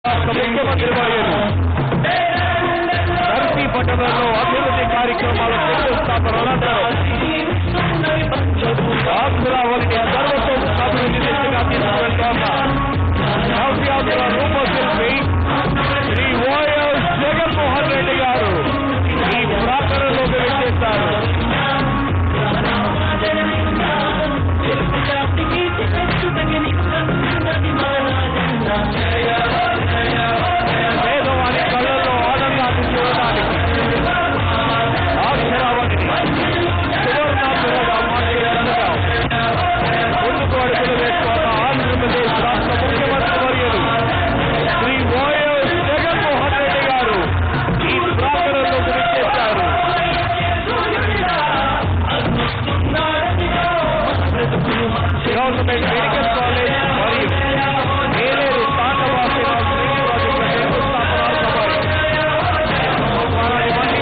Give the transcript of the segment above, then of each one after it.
రాష్ట్ర ముఖ్యమంత్రి వర్యులు నర్సీపట్టణంలో అభివృద్ధి కార్యక్రమాల శంకుస్థాపన అనంతరం ఆంధ్రావతిని సర్వతోముఖ అభివృద్ధి దిశగా తీసుకువెళ్తోన్న నవ్యాంధ్ర రూపశిల్పి శ్రీ ఓఎస్ జగన్మోహన్ రెడ్డి గారు ఈ ప్రాంగణంలోకి వచ్చేస్తారు పేదవారి కళ్ళల్లో ఆనందాన్ని చూడడానికి అక్షరావతిని సువర్ణాపురంగా మార్చేందుకు ముందుకు అడుగులు వేస్తున్న ఆంధ్రప్రదేశ్ రాష్ట్ర ముఖ్యమంత్రి వర్యులు శ్రీ వైఎస్ జగన్మోహన్ రెడ్డి గారు ఈ ప్రాంగణంలోకి విచ్చేశారు గవర్నమెంట్ మెడికల్ కాలేజ్ మరియు ఏలేరు తాండవాసి ప్రాజెక్టుల శంకుస్థాపన సభ వారి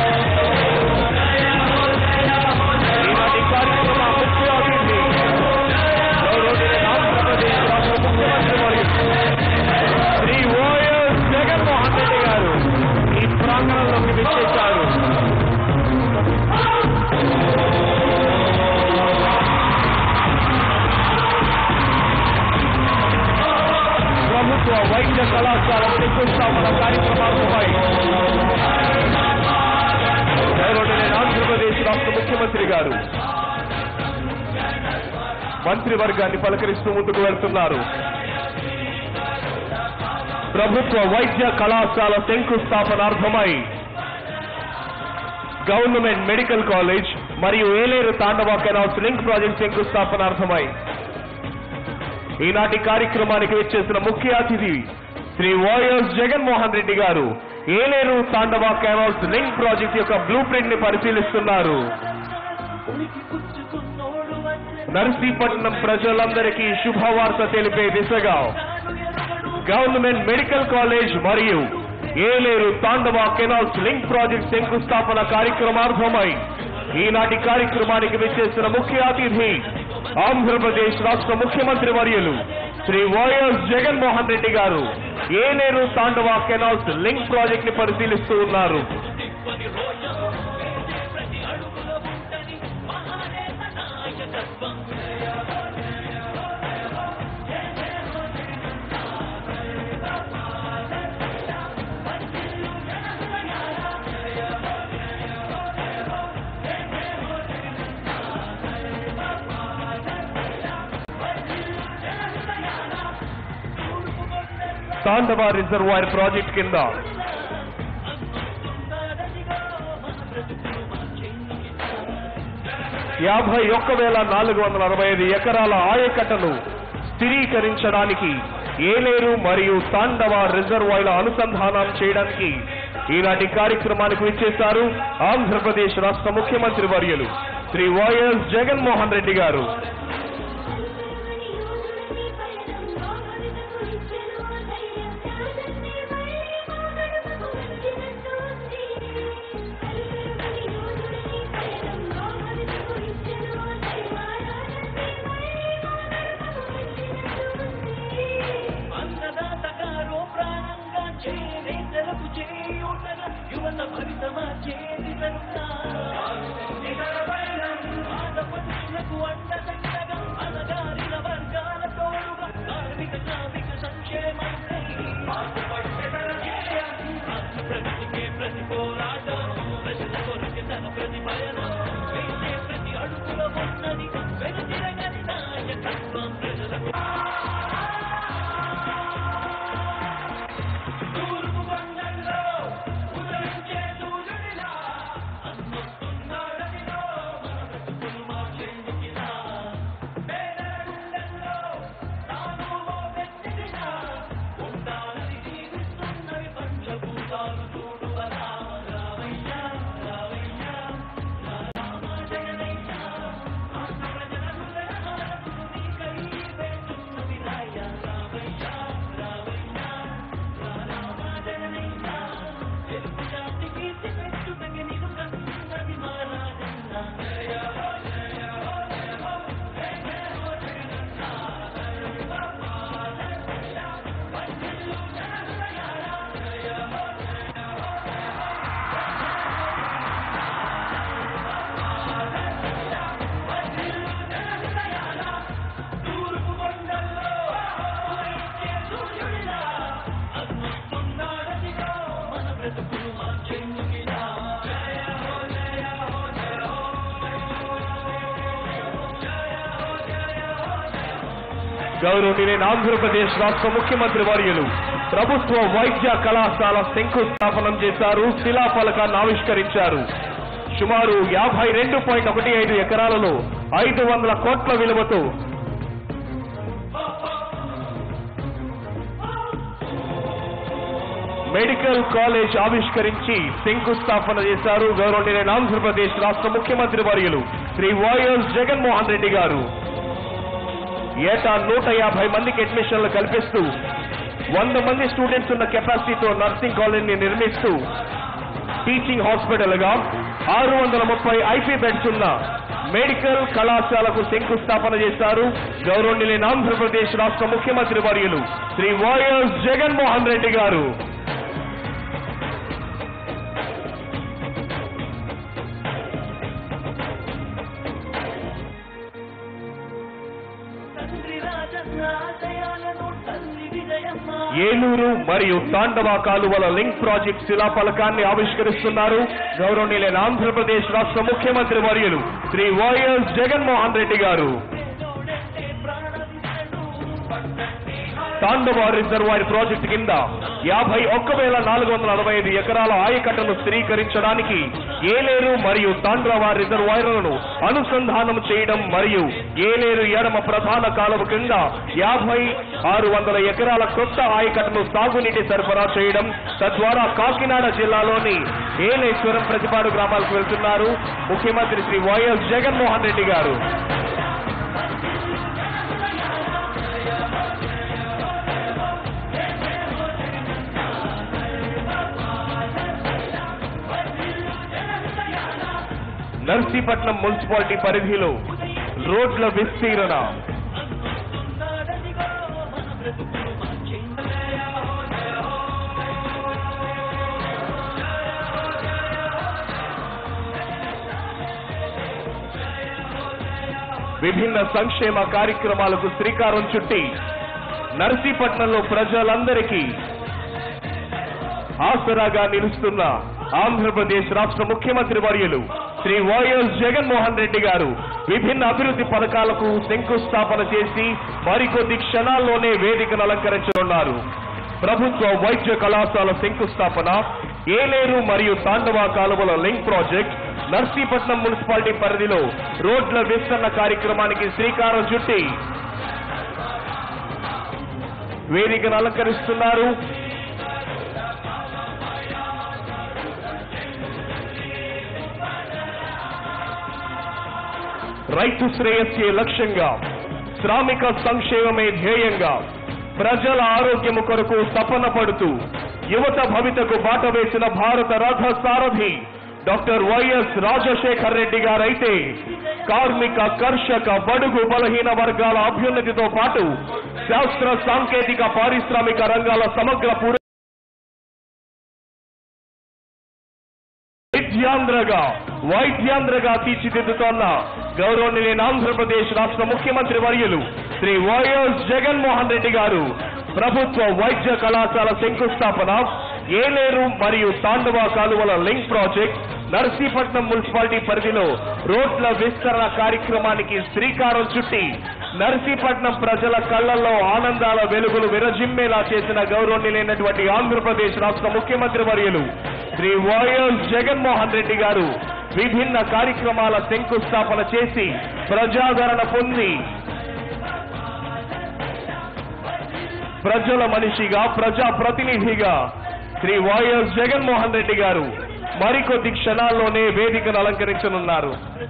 ఈనాటి కార్యక్రమ ముఖ్య అతిథి గౌరవనీయ ఆంధ్రప్రదేశ్ రాష్ట్ర ముఖ్యమంత్రి మరియు శ్రీ ఓఎస్ జగన్మోహన్ రెడ్డి గారు ఈ ప్రాంగణంలోకి విచ్చేశారు ప్రభుత్వ వైద్య కళాశాల శంకుస్థాపన కార్యక్రమాలపై గౌరవనీయ ఆంధ్రప్రదేశ్ రాష్ట్ర ముఖ్యమంత్రి గారు మంత్రివర్గాన్ని పలకరిస్తూ ముందుకు వెళ్తున్నారు ప్రభుత్వ వైద్య కళాశాల శంకుస్థాపనార్థమై గవర్నమెంట్ మెడికల్ కాలేజ్ మరియు Yeleru Tandava canals link project శంకుస్థాపనార్థమై ఈనాటి కార్యక్రమానికి వచ్చేసిన ముఖ్య అతిథి శ్రీ వైఎస్ జగన్మోహన్ రెడ్డి గారు Yeleru Tandava canals link project యొక్క బ్లూ ప్రింట్ ని పరిశీలిస్తున్నారు నర్సీపట్నం ప్రజలందరికీ శుభవార్త తెలిపే దిశగా గవర్నమెంట్ మెడికల్ కాలేజ్ మరియు Yeleru Tandava canals link project శంకుస్థాపన కార్యక్రమార్థమై ఈనాటి కార్యక్రమానికి విచ్చేసిన ముఖ్య అతిథి ఆంధ్రప్రదేశ్ రాష్ట్ర ముఖ్యమంత్రి వర్యులు శ్రీ వైఎస్ జగన్మోహన్ రెడ్డి గారు Yeleru Tandava canals link project ని పరిశీలిస్తూ ఉన్నారు తాండవ రిజర్వాయర్ ప్రాజెక్ట్ కింద యాభై ఒక్క వేల నాలుగు వందల అరవై ఐదు ఎకరాల ఆయకట్టను స్థిరీకరించడానికి ఏలేరు మరియు తాండవ రిజర్వాయర్ల అనుసంధానం చేయడానికి ఈనాటి కార్యక్రమానికి విచ్చేశారు ఆంధ్రప్రదేశ్ రాష్ట్ర ముఖ్యమంత్రి వర్యులు శ్రీ వైఎస్ జగన్మోహన్ రెడ్డి గారు అన్నదాతగారో ప్రాణంగా చేనేతలకు చేయూతగా యువత భవితమా చేతిదరుగా ఆడపడుచులకు అండదండగా అనగారిన వర్గాల తోడుగా కార్మిక శ్రామిక సంక్షేమం ప్రగతికే ప్రతి పోరాటం ప్రజల కొరకు తన ప్రతి పయనం వేసే ప్రతి అడుగులో ఉన్నది వెనుతిరగని నాయకత్వం ప్రజలకు తూర్పు బంధంలో ఉదయించే సూర్యుడిలా అన్నొస్తున్నాడనిలో మన బ్రతుకులు మార్చేందుకిలా పేదల గుండెల్లో తాను ఓ వ్యక్తిగా ఉండాలని జీవిస్తున్నవి పంచభూతాలు చూడు రామయ్య గౌరవనీయులైన ఆంధ్రప్రదేశ్ రాష్ట్ర ముఖ్యమంత్రి వర్యులు ప్రభుత్వ వైద్య కళాశాల శంకుస్థాపనం చేశారు శిలాఫలకాన్ని ఆవిష్కరించారు సుమారు యాభై రెండు పాయింట్ ఒకటి ఐదు ఎకరాలలో ఐదు వందల కోట్ల విలువతో మెడికల్ కాలేజ్ ఆవిష్కరించి శంకుస్థాపన చేశారు గౌరవనీయులైన ఆంధ్రప్రదేశ్ రాష్ట్ర ముఖ్యమంత్రి వర్యులు శ్రీ వైఎస్ జగన్మోహన్ రెడ్డి గారు ఏటా నూట యాభై మందికి అడ్మిషన్లు కల్పిస్తూ వంద మంది స్టూడెంట్స్ ఉన్న కెపాసిటీతో నర్సింగ్ కాలేజీని నిర్మిస్తూ టీచింగ్ హాస్పిటల్ గా ఆరు వందల ముప్పై ఐపీ బెడ్స్ ఉన్న మెడికల్ కళాశాలకు శంకుస్థాపన చేశారు గౌరవనీయులైన ఆంధ్రప్రదేశ్ రాష్ట్ర ముఖ్యమంత్రి వర్యులు శ్రీ వైఎస్ జగన్మోహన్ రెడ్డి గారు తండ్రి రాజన్న ఆశయాలను తల్లి విజయమ్మ ఏలూరు మరియు తాండవ కాలువల లింక్ ప్రాజెక్ట్ శిలాఫలకాన్ని ఆవిష్కరిస్తున్నారు గౌరవనీయులైన ఆంధ్రప్రదేశ్ రాష్ట్ర ముఖ్యమంత్రి వర్యులు శ్రీ వైఎస్ జగన్మోహన్ రెడ్డి గారు పేదోడంటే ప్రాణమిచ్చడు పట్టండి తాండవ రిజర్వాయర్ ప్రాజెక్టు కింద యాభై ఒక్క వేల నాలుగు వందల అరవై ఐదు ఎకరాల ఆయకట్టను స్థిరీకరించడానికి ఏలేరు మరియు తాండ్రవ రిజర్వాయర్లను అనుసంధానం చేయడం మరియు ఏలేరు ఎడమ ప్రధాన కాలువ కింద యాభై ఆరు వందల ఎకరాల కొత్త ఆయకట్టను సాగునీటి సరఫరా చేయడం తద్వారా కాకినాడ జిల్లాలోని ఏలేశ్వరం ప్రతిపాడు గ్రామాలకు వెళ్తున్నారు ముఖ్యమంత్రి శ్రీ వైఎస్ జగన్మోహన్ రెడ్డి గారు నర్సీపట్నం మున్సిపాలిటీ పరిధిలో రోడ్ల విస్తీరణ నాడదిగో మన బ్రతుకులు మార్చింది విభిన్న సంక్షేమ కార్యక్రమాలకు శ్రీకారం చుట్టి నర్సీపట్నంలో ప్రజలందరికీ ఆసరాగా నిలుస్తున్న ఆంధ్రప్రదేశ్ రాష్ట్ర ముఖ్యమంత్రి వర్యులు శ్రీ వైఎస్ జగన్మోహన్ రెడ్డి గారు విభిన్న అభివృద్ధి పథకాలకు శంకుస్థాపన చేసి మరికొద్ది క్షణాల్లోనే వేదికను అలంకరించనున్నారు ప్రభుత్వ వైద్య కళాశాల శంకుస్థాపన ఏలేరు మరియు తాండవ కాలువల లింక్ ప్రాజెక్ట్ నర్సీపట్నం మున్సిపాలిటీ పరిధిలో రోడ్ల విస్తరణ కార్యక్రమానికి శ్రీకారం చుట్టి వేదికను అలంకరిస్తున్నారు రైతు శ్రేయస్సే లక్ష్యంగా శ్రామిక సంక్షేమమే ధ్యేయంగా ప్రజల ఆరోగ్యము కొరకు తపన పడుతూ యువత భవితకు బాట వేసిన భారత రథ సారథి డాక్టర్ వైఎస్ రాజశేఖర్ రెడ్డి గారైతే కార్మిక కర్షక బడుగు బలహీన వర్గాల అభ్యున్నతితో పాటు శాస్త్ర సాంకేతిక పారిశ్రామిక రంగాల సమగ్ర పురోగతి విద్యాంధ్రగా వైద్యాంధ్రగా తీర్చిదిద్దుతోన్న గౌరవనీయులైన ఆంధ్రప్రదేశ్ రాష్ట్ర ముఖ్యమంత్రి వర్యులు శ్రీ వైఎస్ జగన్మోహన్ రెడ్డి గారు ప్రభుత్వ వైద్య కళాశాల శంకుస్థాపన ఏలేరు మరియు తాండవ కాలువల లింక్ ప్రాజెక్ట్ నర్సీపట్నం మున్సిపాలిటీ పరిధిలో రోడ్ల విస్తరణ కార్యక్రమానికి శ్రీకారం చుట్టి నర్సీపట్నం ప్రజల కళ్లలో ఆనందాల వెలుగులు విరజిమ్మేలా చేసిన గౌరవనీయులైనటువంటి ఆంధ్రప్రదేశ్ రాష్ట్ర ముఖ్యమంత్రి వర్యులు శ్రీ వైఎస్ జగన్మోహన్ రెడ్డి గారు విభిన్న కార్యక్రమాల శంకుస్థాపన చేసి ప్రజాదరణ పొంది ప్రజల మనిషిగా ప్రజా ప్రతినిధిగా శ్రీ వైఎస్ జగన్మోహన్ రెడ్డి గారు మరికొద్ది క్షణాల్లోనే వేదికను అలంకరించనున్నారు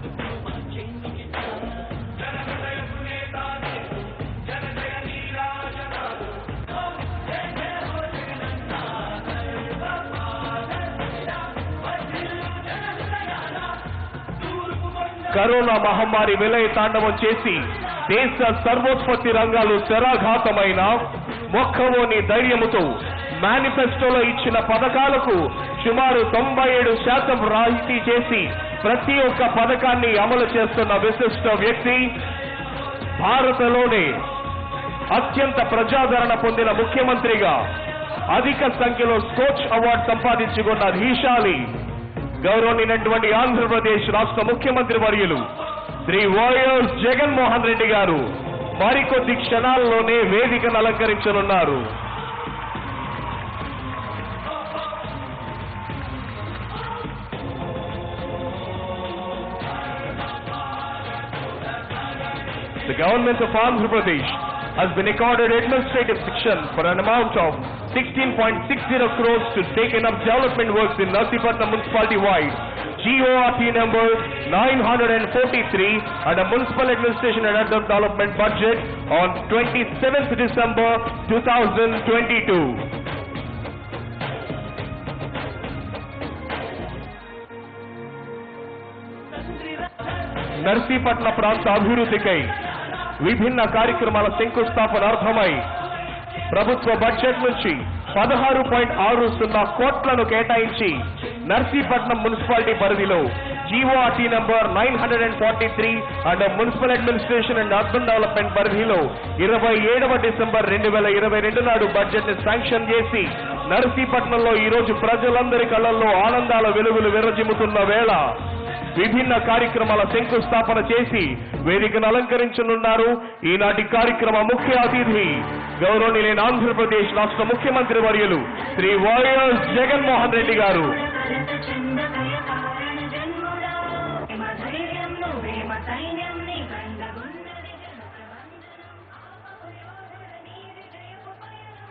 కరోనా మహమ్మారి విలయ తాండవం చేసి దేశ సర్వోత్పత్తి రంగాలు శరాఘాతమైన మొక్కవోని ధైర్యముతో మేనిఫెస్టోలో ఇచ్చిన పథకాలకు సుమారు తొంభై ఏడు శాతం రాయితీ చేసి ప్రతి ఒక్క పథకాన్ని అమలు చేస్తున్న విశిష్ట వ్యక్తి భారతలోనే అత్యంత ప్రజాదరణ పొందిన ముఖ్యమంత్రిగా అధిక సంఖ్యలో స్కోచ్ అవార్డు సంపాదించుకున్న ధీశాలి గౌరవనీయునటువంటి ఆంధ్రప్రదేశ్ రాష్ట్ర ముఖ్యమంత్రి వర్యులు శ్రీ వైఎస్ జగన్మోహన్ రెడ్డి గారు మరికొద్ది క్షణాల్లోనే వేదికను అలంకరించనున్నారు The government of Andhra Pradesh has been accorded administrative section for an amount of 16.60 crores to taken up development works in Narsipatnam municipality wide. GORT number 943 and a municipal administration and urban development budget on 27th December 2022. నర్సీపట్న ప్రాంత అభివృద్ధికై విభిన్న కార్యక్రమాల శంకుస్థాపనార్థమై ప్రభుత్వ budget నుంచి పదహారు point ఆరు సున్నా కోట్లను కేటాయించి నర్సీపట్నం మున్సిపాలిటీ పరిధిలో GORT number nine hundred and forty three and municipal administration and urban development పరిధిలో ఇరవై ఏడవ డిసెంబర్ రెండు వేల ఇరవై రెండు నాడు బడ్జెట్ ని శాంక్షన్ చేసి నర్సీపట్నంలో ఈ రోజు ప్రజలందరి కళ్ళల్లో ఆనందాల వెలుగులు విరజిమ్ముతున్న వేళ విభిన్న కార్యక్రమాల శంకుస్థాపన చేసి వేదికను అలంకరించనున్నారు ఈనాటి కార్యక్రమ ముఖ్య అతిథి గౌరవనీయులైన ఆంధ్రప్రదేశ్ రాష్ట్ర ముఖ్యమంత్రి వర్యులు శ్రీ వైఎస్ జగన్మోహన్ రెడ్డి గారు చిన్నదయ పాలన జన్ముడా ప్రేమ ధైర్యం ప్రేమ సైన్యం నీ కండగున్నది జనప్రబంధనం ఆపయోధుడ నీది జయపు పయనం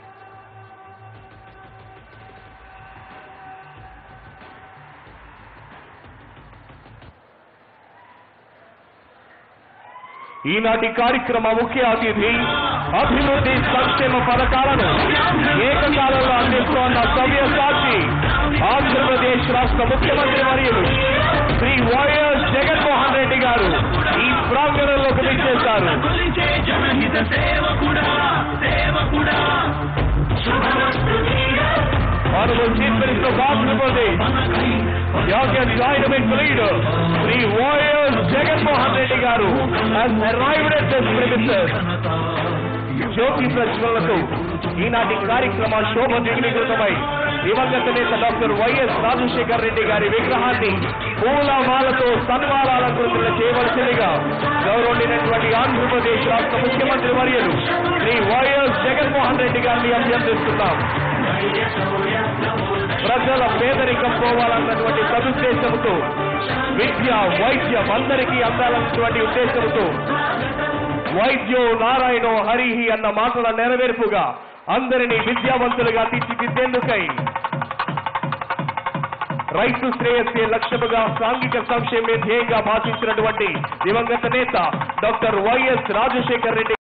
ఈనాటి కార్యక్రమ ముఖ్య అతిథి అభివృద్ధి సంక్షేమ పథకాలను ఏకకాలంలో అందిస్తోన్న సవ్య సాక్షి ఆంధ్రప్రదేశ్ రాష్ట్ర ముఖ్యమంత్రి వర్యులు శ్రీ వైఎస్ జగన్మోహన్ రెడ్డి గారు ఈ ప్రాంగణంలోకి విచ్చేశారు కొలిచే జనహిత సేవకుడా సేవకుడా Honorable Chief Minister of Andhra Pradesh, Young and dynamic leader, Sri Warriors Jagan Mohan Reddy Garu has arrived at this premises. జ్యోతి ప్రజ్వలతో ఈనాటి కార్యక్రమ శోభ దిగ్నికృతమై దివంగత నేత డాక్టర్ వైఎస్ రాజశేఖర్ రెడ్డి గారి విగ్రహాన్ని పూలమాలతో సన్మానాలంకృతులు చేయవలసిందిగా గౌరవనీయమైనటువంటి ఆంధ్రప్రదేశ్ రాష్ట్ర ముఖ్యమంత్రి వర్యులు శ్రీ వైఎస్ జగన్మోహన్ రెడ్డి గారిని అభ్యర్థిస్తున్నాం ప్రజల పేదరికం పోవాలన్నటువంటి సదుద్దేశంతో విద్య వైద్యం అందరికీ అందాలన్నటువంటి ఉద్దేశంతో వైద్యో నారాయణో హరిహి అన్న మాటల నెరవేర్పుగా అందరినీ విద్యావంతులుగా తీర్చిదిద్దేందుకై రైతు శ్రేయస్సే లక్ష్యముగా సాంఘిక సంక్షేమే ధ్యేయంగా భాషించినటువంటి దివంగత నేత డాక్టర్ వైఎస్ రాజశేఖర్ రెడ్డి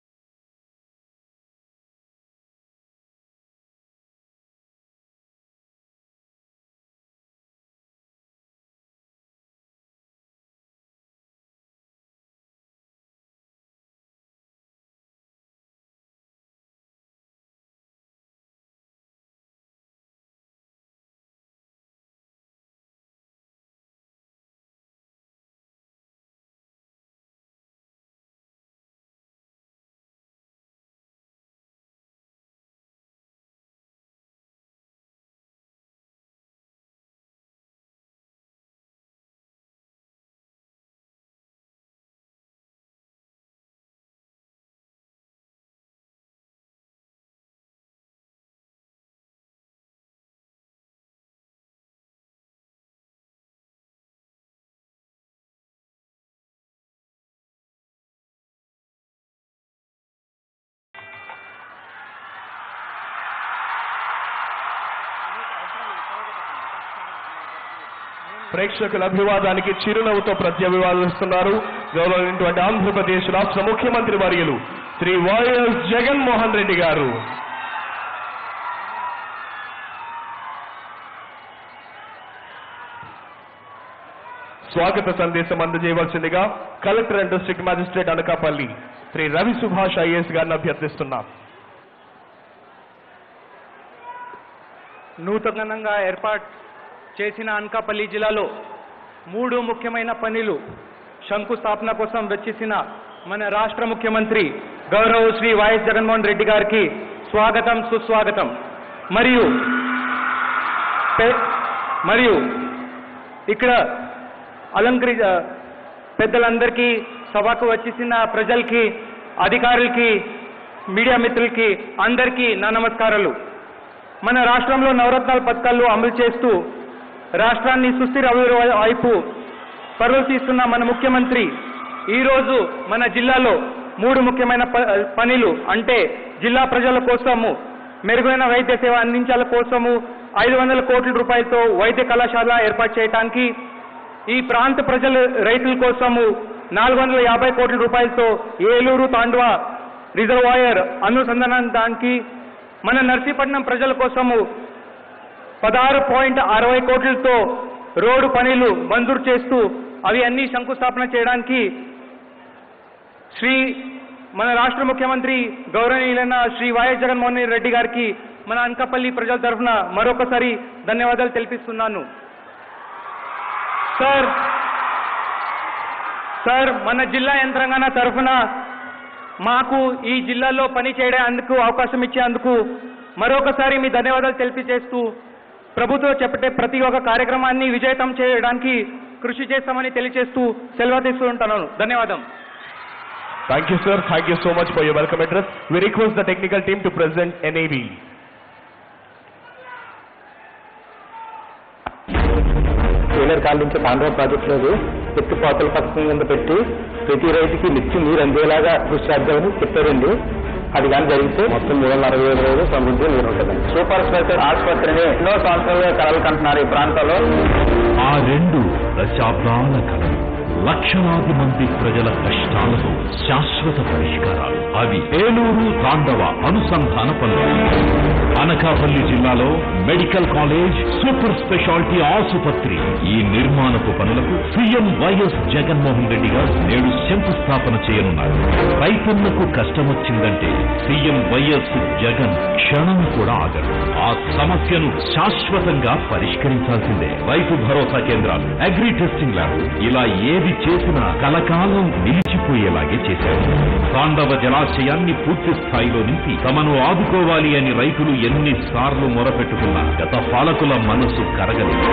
ప్రేక్షకుల అభివాదానికి చిరునవ్వుతో ప్రత్యభివాదిస్తున్నారు గౌరవమైనటువంటి ఆంధ్రప్రదేశ్ రాష్ట్ర ముఖ్యమంత్రి వర్యులు శ్రీ వైఎస్ జగన్మోహన్ రెడ్డి గారు స్వాగత సందేశం అందజేయవలసిందిగా collector and district magistrate Anakapalli Shri Ravi Subhash IAS గారిని అభ్యర్థిస్తున్నాం నూతనంగా ఏర్పాటు చేసిన అనకాపల్లి జిల్లాలో మూడు ముఖ్యమైన పనులు శంకుస్థాపన కోసం వచ్చేసిన మన రాష్ట్ర ముఖ్యమంత్రి గౌరవ శ్రీ వైఎస్ జగన్మోహన్ రెడ్డి గారికి స్వాగతం సుస్వాగతం మరియు పె- మరియు ఇక్కడ అలంకరి పెద్దలందరికీ సభకు వచ్చేసిన ప్రజలకి అధికారులకి మీడియా మిత్రులకి అందరికీ నా నమస్కారాలు మన రాష్ట్రంలో నవరత్నాల పథకాలు అమలు చేస్తూ రాష్ట్రాన్ని సుస్థిర అభివృద్ధి వైపు పరుగులు తీస్తున్న మన ముఖ్యమంత్రి ఈరోజు మన జిల్లాలో మూడు ముఖ్యమైన ప- పనులు అంటే జిల్లా ప్రజల కోసము మెరుగైన వైద్య సేవ అందించాల కోసము ఐదు వందల కోట్ల రూపాయలతో వైద్య కళాశాల ఏర్పాటు చేయడానికి ఈ ప్రాంత ప్రజల రైతుల కోసము నాలుగు వందల యాభై కోట్ల రూపాయలతో ఏలూరు తాండ్వా రిజర్వాయర్ అనుసంధానానికి మన నర్సీపట్నం ప్రజల కోసము పదహారు పాయింట్ అరవై కోట్లతో రోడ్డు పనులు మంజూరు చేస్తూ అవి అన్ని శంకుస్థాపన చేయడానికి శ్రీ మన రాష్ట్ర ముఖ్యమంత్రి గౌరవనీయులైన శ్రీ వైఎస్ జగన్మోహన్ రెడ్డి గారికి మన అనకాపల్లి ప్రజల తరఫున మరొకసారి ధన్యవాదాలు తెలిపిస్తున్నాను సార్ సార్ మన జిల్లా యంత్రాంగాన తరఫున మాకు ఈ జిల్లాలో పని చేయడానికి అవకాశం ఇచ్చేందుకు మరొకసారి మీ ధన్యవాదాలు తెలియజేస్తూ ప్రభుత్వం చేపట్టే ప్రతి ఒక్క కార్యక్రమాన్ని విజయతం చేయడానికి కృషి చేస్తామని తెలియజేస్తూ సెలవు తీసుకుంటున్నాను ధన్యవాదం Thank you, sir. Thank you so much for your welcome address. We request the technical team to present NAV. Tailor కాలనీకి పాండవ ప్రాజెక్ట్ లేదు ఎత్తిపోతల పథకం కింద పెట్టి ప్రతి రైతుకి నిత్యం నీరు అందేలాగా కృషి చేద్దామని చెప్పారండి అది కానీ జరిగితే మొత్తం మూడు వందల అరవై ఐదు రోజులు సమృద్ధి నీరు ఉంటుందండి సూపర్ స్పెషల్ ఆసుపత్రిని ఎన్నో సంవత్సరాలుగా కలలు కంటున్నారు ఈ ప్రాంతాల్లో ఆ రెండు దశాబ్దాల కలలు లక్షలాది మంది ప్రజల కష్టాలకు శాశ్వత పరిష్కారాలు అవి ఏలూరు తాండవ అనుసంధాన పనులు అనకాపల్లి జిల్లాలో మెడికల్ కాలేజ్ సూపర్ స్పెషాలిటీ ఆసుపత్రి ఈ నిర్మాణపు పనులకు సీఎం వైఎస్ జగన్మోహన్ రెడ్డి గారు నేడు శంకుస్థాపన చేయనున్నారు రైతన్నకు కష్టమొచ్చిందంటే సీఎం వైఎస్ జగన్ క్షణం కూడా ఆగరు ఆ సమస్యను శాశ్వతంగా పరిష్కరించాల్సిందే రైతు భరోసా కేంద్రాలు అగ్రి టెస్టింగ్ ల్యాబ్ ఇలా ఏది చేసినా కలకాలం నిలిచిపోయేలాగే చేశారు తాండవ జలాశయాన్ని పూర్తి స్థాయిలో నింపి తమను ఆదుకోవాలి అని రైతులు ఎన్నిసార్లు మొరపెట్టుకున్నా గత పాలకుల మనసు కరగలేదు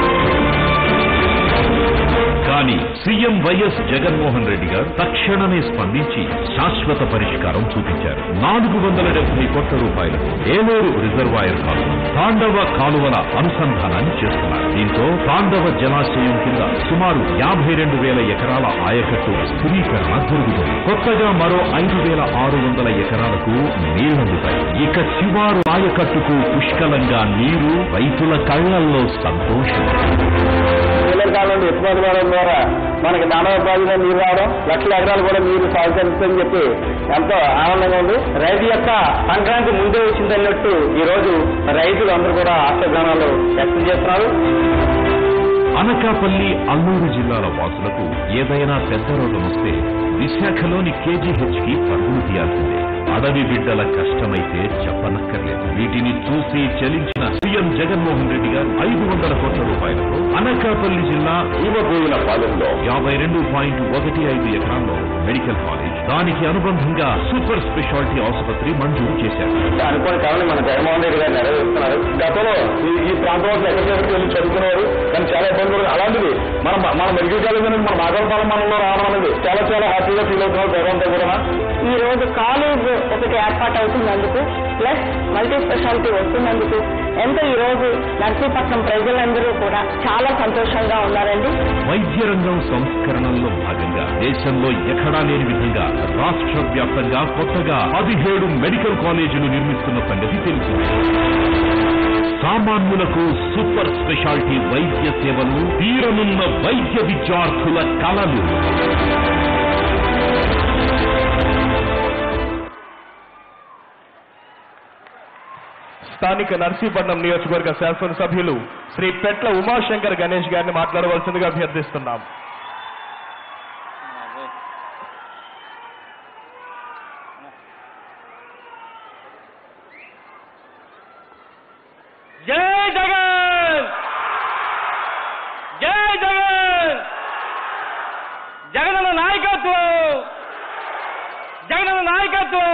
కానీ సీఎం వైఎస్ జగన్మోహన్ రెడ్డి గారు తక్షణమే స్పందించి శాశ్వత పరిష్కారం చూపించారు నాలుగు వందల డెబ్బై కోట్ల రూపాయలకు ఏలూరు రిజర్వాయర్ కాలువ తాండవ కాలువల అనుసంధానాన్ని చేస్తున్నారు దీంతో తాండవ జలాశయం కింద సుమారు యాభై రెండు వేల ఎకరాల ఆయకట్టు స్థిరీకరణ జరుగుతుంది కొత్తగా మరో ఐదు వేల ఆరు వందల ఎకరాలకు నీళ్లందుతాయి ఇక శివారు ఆయకట్టుకు పుష్కలంగా నీరు రైతుల కళ్లల్లో సంతోషం టైలర్ కాలంలో ఎత్తిపోతల వాడడం ద్వారా మనకి దానవ ప్రాజెక్టులో నీరు రావడం లక్షల ఎకరాలు కూడా నీరు సాగు చేస్తుందని చెప్పి ఎంతో ఆనందంగా ఉంది రైతు యొక్క సంక్రాంతి ముందే వచ్చిందన్నట్టు ఈ రోజు రైతులు అందరూ కూడా ఆశ్చర్యాలు వ్యక్తం చేస్తున్నారు అనకాపల్లి అల్లూరు జిల్లాల వాసులకు ఏదైనా పెద్ద రోగం వస్తే విశాఖలోని కేజీహెచ్ కి పరుగులు తీయాల్సిందే అడవి బిడ్డల కష్టమైతే చెప్పనక్కర్లేదు వీటిని చూసి చలించిన సీఎం జగన్మోహన్ రెడ్డి గారు ఐదు వందల కోట్ల రూపాయలతో అనకాపల్లి జిల్లా ఊవగోయిన పాలెంలో యాభై రెండు పాయింట్ ఒకటి ఐదు ఎకరాల్లో మెడికల్ కాలేజ్ దానికి అనుబంధంగా సూపర్ స్పెషాలిటీ ఆసుపత్రి మంజూరు చేశారు అనుకోని కావాలని మన జగన్మోహన్ రెడ్డి గారు నెరవేరుస్తున్నారు గతంలో ఈ ఈ ప్రాంతం వాళ్ళు ఎక్కడికెక్కడికి వెళ్ళి చదువుకునేవారు కానీ చాలా ఇబ్బందులు అలాంటిది మన మన మెడికల్ కాలేజ్ అనేది మన మాగరపాలెం మండలంలో రావడం అనేది చాలా చాలా హ్యాపీగా ఫీల్ అవుతున్నారు గౌరవంతో కూడా ఈ రోజు కాలేజ్ ఒకటి ఏర్పాటు అవుతున్నందుకు ప్లస్ మల్టీ స్పెషాలిటీ వస్తున్నందుకు ఎంతో ఈ రోజు నర్సీపట్నం ప్రజలందరూ కూడా చాలా సంతోషంగా ఉన్నారండి వైద్య రంగం సంస్కరణల్లో భాగంగా దేశంలో ఎక్కడా లేని విధంగా రాష్ట్ర వ్యాప్తంగా కొత్తగా పదిహేడు మెడికల్ కాలేజీలు నిర్మిస్తున్న సంగతి తెలిసింది సామాన్యులకు సూపర్ స్పెషాలిటీ వైద్య సేవలు తీరనున్న వైద్య విద్యార్థుల కలలు స్థానిక నర్సీపట్నం నియోజకవర్గ శాసనసభ్యులు శ్రీ పెట్ల ఉమాశంకర్ గణేష్ గారిని మాట్లాడవలసిందిగా అభ్యర్థిస్తున్నాం జై జగన్ జై జగన్ జగనన్న నాయకత్వం జగనన్న నాయకత్వం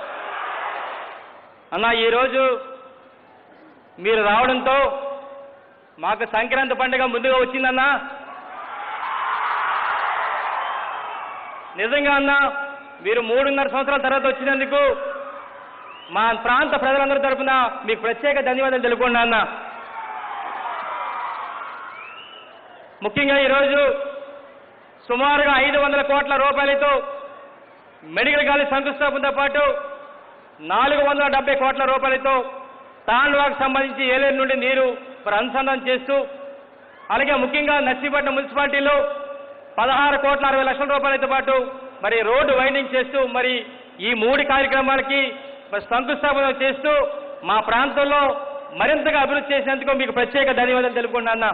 అన్న ఈరోజు మీరు రావడంతో మాకు సంక్రాంతి పండుగ ముందుగా వచ్చిందన్నా నిజంగా అన్నా మీరు మూడున్నర సంవత్సరాల తర్వాత వచ్చినందుకు మా ప్రాంత ప్రజలందరి తరపున మీకు ప్రత్యేక ధన్యవాదాలు తెలుపుకున్నా అన్న ముఖ్యంగా ఈరోజు సుమారుగా ఐదు వందల కోట్ల రూపాయలతో మెడికల్ కాలేజ్ శంకుస్థాపనతో పాటు నాలుగు వందల డెబ్బై కోట్ల రూపాయలతో తాండ్వాకు సంబంధించి ఏలేరు నుండి నీరు మరి అనుసంధానం చేస్తూ అలాగే ముఖ్యంగా నర్సీపట్నం మున్సిపాలిటీలో పదహారు కోట్ల అరవై లక్షల రూపాయలతో పాటు మరి రోడ్డు వైండింగ్ చేస్తూ మరి ఈ మూడు కార్యక్రమాలకి మరి శంకుస్థాపన చేస్తూ మా ప్రాంతంలో మరింతగా అభివృద్ధి చేసేందుకు మీకు ప్రత్యేక ధన్యవాదాలు తెలుపుకుంటున్నా అన్న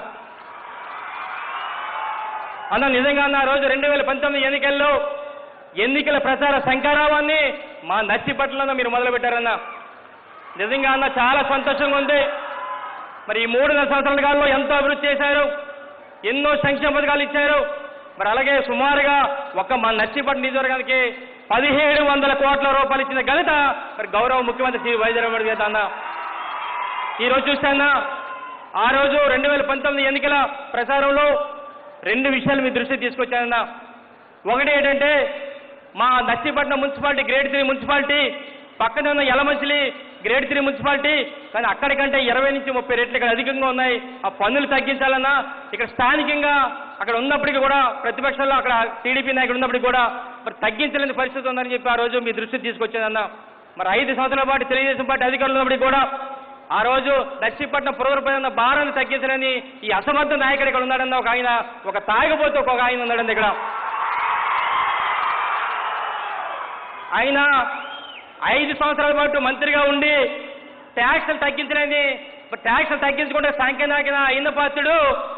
అన్న నిజంగా అన్న రోజు రెండు వేల పంతొమ్మిది ఎన్నికల్లో ఎన్నికల ప్రచార శంకారావాన్ని మా నర్సిపట్నంలో మీరు మొదలుపెట్టారన్న నిజంగా అన్న చాలా సంతోషంగా ఉంది మరి ఈ మూడున్నర సంవత్సరాల కాలంలో ఎంతో అభివృద్ధి చేశారు ఎన్నో సంక్షేమ పథకాలు ఇచ్చారు మరి అలాగే సుమారుగా ఒక మా నర్సీపట్నం నియోజకవర్గానికి పదిహేడు వందల కోట్ల రూపాయలు ఇచ్చిన ఘనత మరి గౌరవ ముఖ్యమంత్రి శ్రీ వైద్యరామరెడ్డి గారు అన్న ఈ రోజు చూస్తానా ఆ రోజు రెండు వేల పంతొమ్మిది ఎన్నికల ప్రచారంలో రెండు విషయాలు మీ దృష్టికి తీసుకొచ్చానన్న ఒకటి ఏంటంటే మా Narsipatnam municipality grade three municipality పక్కనే ఉన్న యలమంచిలి గ్రేడ్ త్రీ మున్సిపాలిటీ కానీ అక్కడికంటే ఇరవై నుంచి ముప్పై రెట్లు ఇక్కడ అధికంగా ఉన్నాయి ఆ పన్నులు తగ్గించాలన్నా ఇక్కడ స్థానికంగా అక్కడ ఉన్నప్పటికీ కూడా ప్రతిపక్షంలో అక్కడ టీడీపీ నాయకుడు ఉన్నప్పటికీ కూడా మరి తగ్గించలేని పరిస్థితి ఉందని చెప్పి ఆ రోజు మీ దృష్టికి తీసుకొచ్చానన్న మరి ఐదు సంవత్సరాల పాటు తెలుగుదేశం పార్టీ అధికారంలో ఉన్నప్పటికీ కూడా ఆ రోజు నర్సీపట్నం పురవరపై ఉన్న భారాన్ని తగ్గించాలని ఈ అసమర్థ నాయకుడు ఇక్కడ ఉన్నాడన్న ఒక ఆయన ఒక తాగబోతూ ఒక ఆయన ఉన్నాడండి ఇక్కడ ఆయన ఐదు సంవత్సరాల పాటు మంత్రిగా ఉండి ట్యాక్సులు తగ్గించలేని ట్యాక్సులు తగ్గించుకుంటే సంఖ్యనాకిన అయిన పాత్రుడు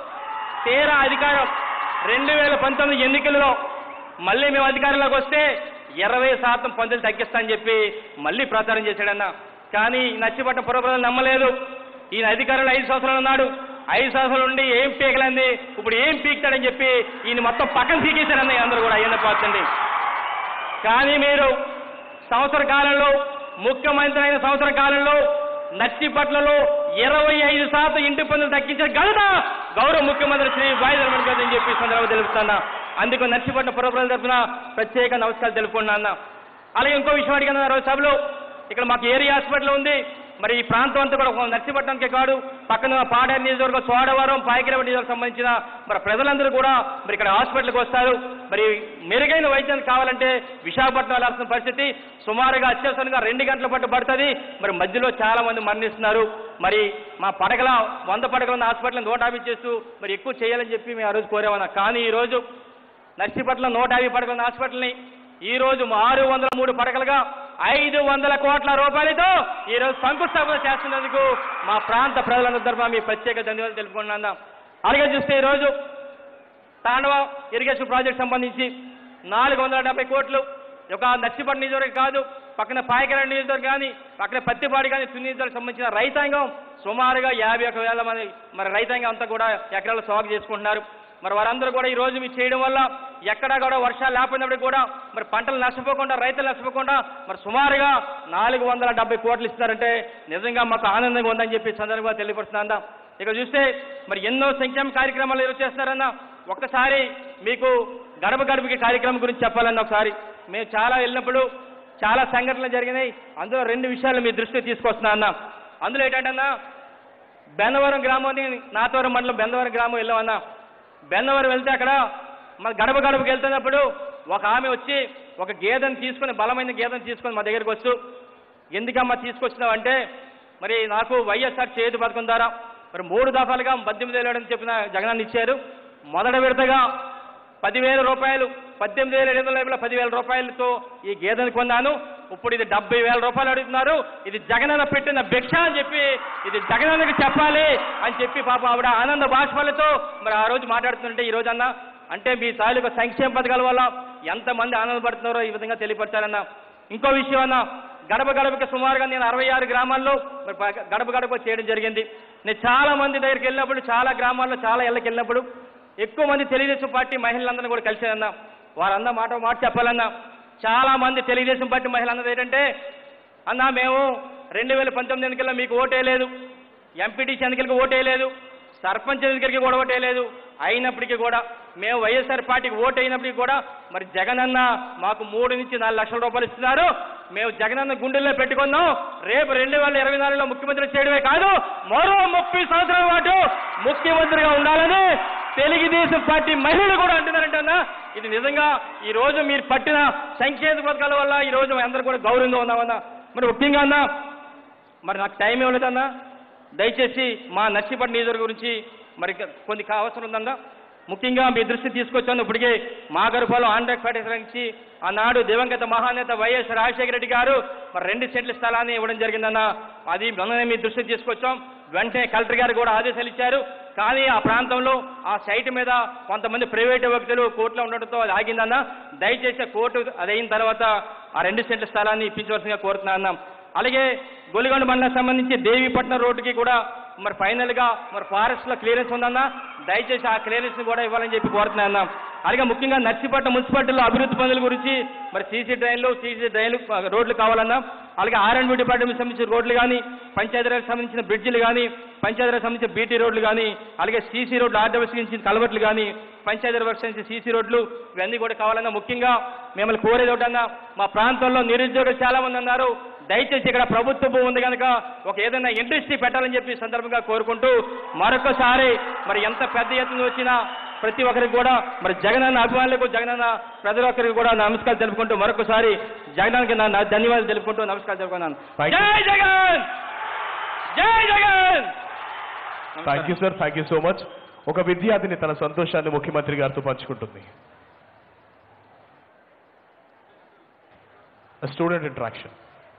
తీరా అధికారం రెండు వేల పంతొమ్మిది ఎన్నికల్లో మళ్ళీ మేము అధికారంలోకి వస్తే ఇరవై శాతం పన్నులు తగ్గిస్తానని చెప్పి మళ్ళీ ప్రచారం చేశాడన్న కానీ నచ్చిపట్నం పురప్రజలు నమ్మలేదు ఈయన అధికారంలో ఐదు సంవత్సరాలు ఉన్నాడు ఐదు సంవత్సరాల నుండి ఏం పీకలంది ఇప్పుడు ఏం పీకుతాడని చెప్పి ఈయన మొత్తం పక్కన పీకేశారన్న అందరూ కూడా అయ్యన్న పాత్రండి కానీ మీరు సంవత్సర కాలంలో ముఖ్యమంత్రి అయిన సంవత్సర కాలంలో నర్సీపట్నంలో ఇరవై ఐదు శాతం ఇంటి పన్నులు తగ్గించిన ఘనత గౌరవ ముఖ్యమంత్రి శ్రీ వాయుధర్మన్ గారు అని చెప్పి ఈ సందర్భంగా తెలుపుతున్నా అందుకు నర్సీపట్నం పురప్రజల తరఫున ప్రత్యేక నమస్కారాలు తెలుపుకున్నా అన్న అలాగే ఇంకో విషయం అడిగిన రోజు సభలో ఇక్కడ మాకు ఏరియా హాస్పిటల్ ఉంది మరి ఈ ప్రాంతం అంతా కూడా ఒక నర్సీపట్నంకే కాదు పక్కన పాడేరు నియోజకవర్గం చోడవరం పాయకిరవ నియోజకవర్గం సంబంధించిన మరి ప్రజలందరూ కూడా మరి ఇక్కడ హాస్పిటల్కి వస్తారు మరి మెరుగైన వైద్యం కావాలంటే విశాఖపట్నం వెళ్ళాల్సిన పరిస్థితి సుమారుగా అత్యవసరంగా రెండు గంటల పాటు పడుతుంది మరి మధ్యలో చాలా మంది మరణిస్తున్నారు మరి మా పడగల వంద పడగల ఉన్న హాస్పిటల్ నూట యాభై చేస్తూ మరి ఎక్కువ చేయాలని చెప్పి మేము ఆ రోజు కోరేమన్నా కానీ ఈ రోజు నర్సీపట్నం నూట యాభై పడగల ఉన్న హాస్పిటల్ని ఈ రోజు ఆరు వందల మూడు పడకలుగా ఐదు వందల కోట్ల రూపాయలతో ఈ రోజు శంకుస్థాపన చేస్తున్నందుకు మా ప్రాంత ప్రజలందరి తరఫున మీ ప్రత్యేక ధన్యవాదాలు తెలుపుకుంటున్నా అలాగే చూస్తే ఈ రోజు తాండవ ఇరిగేషన్ ప్రాజెక్ట్ సంబంధించి నాలుగు వందల డెబ్బై కోట్లు ఒక నర్సిపట్నం నియోజకవర్గం కాదు పక్కన పాయకర నియోజకవర్గం కానీ పక్కన పత్తిపాడి కానీ తుని నియోజకవర్గం సంబంధించిన రైతాంగం సుమారుగా యాభై ఒక వేల మంది మరి రైతాంగం అంతా కూడా ఎకరాలు సాగు చేసుకుంటున్నారు మరి వారందరూ కూడా ఈ రోజు మీరు చేయడం వల్ల ఎక్కడా కూడా వర్షాలు లేకపోయినప్పటికీ కూడా మరి పంటలు నష్టపోకుండా రైతులు నష్టపోకుండా మరి సుమారుగా నాలుగు వందల డెబ్బై కోట్లు ఇస్తున్నారంటే నిజంగా మాకు ఆనందంగా ఉందని చెప్పి ఈ సందర్భంగా తెలియపరుస్తున్నా ఇక చూస్తే మరి ఎన్నో సంక్షేమ కార్యక్రమాలు ఈరోజు చేస్తున్నారన్న ఒక్కసారి మీకు గడప గడపకి కార్యక్రమం గురించి చెప్పాలన్న ఒకసారి మేము చాలా వెళ్ళినప్పుడు చాలా సంఘటనలు జరిగినాయి అందులో రెండు విషయాలు మీ దృష్టికి తీసుకొస్తున్నా అన్న అందులో ఏంటంటన్నా బెన్నవరం గ్రామాన్ని నాతవరం మండలం బెన్నవరం గ్రామం వెళ్ళామన్నా బెన్నవరం వెళ్తే అక్కడ మన గడప గడపకి వెళ్తున్నప్పుడు ఒక ఆమె వచ్చి ఒక గేదెను తీసుకుని బలమైన గేదెను తీసుకొని మా దగ్గరికి వస్తూ ఎందుకమ్మా తీసుకొచ్చినావు అంటే మరి నాకు వైఎస్ఆర్ చేతి పథకం ద్వారా మరి మూడు దఫాలుగా పద్దెనిమిది వేలు అని చెప్పిన జగనాన్ని ఇచ్చారు మొదటి విడతగా పదివేల రూపాయలు పద్దెనిమిది వేల ఐదు వందల పదివేల రూపాయలతో ఈ గేదెను కొన్నాను ఇప్పుడు ఇది డెబ్బై వేల రూపాయలు అడుగుతున్నారు ఇది జగనన్న పెట్టిన భిక్ష అని చెప్పి ఇది జగనన్నకి చెప్పాలి అని చెప్పి పాప ఆవిడ ఆనంద బాష్పాలతో మరి ఆ రోజు మాట్లాడుతుంటే ఈ రోజు అన్న అంటే మీ తాలూకా సంక్షేమ పథకాల వల్ల ఎంతమంది ఆనందపడుతున్నారో ఈ విధంగా తెలియపరచాలన్న ఇంకో విషయం అన్న గడప గడపకి సుమారుగా నేను అరవై ఆరు గ్రామాల్లో మరి ప- గడప గడప చేయడం జరిగింది నేను చాలా మంది దగ్గరికి వెళ్ళినప్పుడు చాలా గ్రామాల్లో చాలా ఇళ్ళకి వెళ్ళినప్పుడు ఎక్కువ మంది తెలుగుదేశం పార్టీ మహిళలందరినీ కూడా కలిసేదన్నా వారందరూ మాట మాట చెప్పాలన్నా చాలా మంది తెలుగుదేశం పార్టీ మహిళలందరూ ఏంటంటే అన్నా మేము రెండు వేల పంతొమ్మిది ఎన్నికల్లో మీకు ఓటేయలేదు ఎంపీటీసీ ఎన్నికలకు ఓటేయలేదు సర్పంచ్ ఎన్నికలకి కూడా ఓటేయలేదు అయినప్పటికీ కూడా మేము వైఎస్ఆర్ పార్టీకి ఓటు అయినప్పటికీ కూడా మరి జగనన్న మాకు మూడు నుంచి నాలుగు లక్షల రూపాయలు ఇస్తున్నారు మేము జగనన్న గుండెల్లో పెట్టుకుందాం రేపు రెండు వేల ఇరవై నాలుగులో ముఖ్యమంత్రి చేయడమే కాదు మరో ముప్పై సంవత్సరాల పాటు ముఖ్యమంత్రిగా ఉండాలని తెలుగుదేశం పార్టీ మహిళలు కూడా అంటున్నారంటన్నా ఇది నిజంగా ఈ రోజు మీరు పట్టిన సంక్షేమ పథకాల వల్ల ఈ రోజు అందరూ కూడా గౌరవంగా ఉన్నామన్నా మరి ముఖ్యంగా అన్నా మరి నాకు టైం ఇవ్వలేదన్నా దయచేసి మా నర్సీపట్నం నియోజకవర్గం గురించి మరి కొన్ని కా- అవసరం ఉందన్నా ముఖ్యంగా మీ దృష్టి తీసుకొచ్చాను ఇప్పటికే మా గర్భాలో ఆంధ్రప్రదేశ్ నుంచి ఆనాడు దివంగత మహానేత వైఎస్ రాజశేఖర రెడ్డి గారు మరి రెండు సెంట్ల స్థలాన్ని ఇవ్వడం జరిగిందన్న అది మొన్ననే మీ దృష్టికి తీసుకొచ్చాం వెంటనే కలెక్టర్ గారు కూడా ఆదేశాలు ఇచ్చారు కానీ ఆ ప్రాంతంలో ఆ సైట్ మీద కొంతమంది ప్రైవేటు వ్యక్తులు కోర్టులో ఉండడంతో అది ఆగిందన్న దయచేసి ఆ కోర్టు అది అయిన తర్వాత ఆ రెండు సెంట్ల స్థలాన్ని ఇప్పించవలసిందిగా కోరుతున్నా అన్నాం అలాగే గొలిగొండ మండలం సంబంధించి దేవీపట్నం రోడ్డుకి కూడా మరి ఫైనల్ గా మరి ఫారెస్ట్ లో క్లియరెన్స్ ఉందన్నా దయచేసి ఆ క్లియరెన్స్ కూడా ఇవ్వాలని చెప్పి కోరుతున్నా అన్నా అలాగే ముఖ్యంగా నర్సీపట్నం మున్సిపాలిటీలో అభివృద్ధి పనుల గురించి మరి సీసీ డ్రైన్లు సీసీ డ్రైన్లు ఆ, రోడ్లు కావాలన్నా అలాగే ఆర్ అండ్ బి డిపార్ట్మెంట్ సంబంధించిన రోడ్లు కానీ పంచాయతీరాజ్ సంబంధించిన బ్రిడ్జిలు కానీ పంచాయతీరాజ్ సంబంధించిన బీటీ రోడ్లు కానీ అలాగే సీసీ రోడ్లు ఆర్డబ్ల్యూసీ నుంచి కలవట్లు కానీ పంచాయతీ వర్క్స్ నుంచి సీసీ రోడ్లు ఇవన్నీ కూడా కావాలన్నా ముఖ్యంగా మిమ్మల్ని కోరేది ఒకటన్నా మా ప్రాంతంలో నిరుద్యోగులు చాలా మంది ఉన్నారు దయచేసి ఇక్కడ ప్రభుత్వ భూమి ఉంది కనుక ఒక ఏదైనా ఇండస్ట్రీ పెట్టాలని చెప్పి ఈ సందర్భంగా కోరుకుంటూ మరొకసారి మరి ఎంత పెద్ద ఎత్తున వచ్చినా ప్రతి ఒక్కరికి కూడా మరి జగనన్న అభిమానులకు జగనన్న ప్రజల ఒక్కరికి కూడా నమస్కారం తెలుపుకుంటూ మరొకసారి జగనానికి నా నా ధన్యవాదాలు తెలుపుకుంటూ నమస్కారం తెలుపుకున్నాను Thank you. జై జగన్ జై Jagan thank you sir thank you so much ఒక విద్యార్థిని తన సంతోషాన్ని ముఖ్యమంత్రి గారితో పంచుకుంటుంది student interaction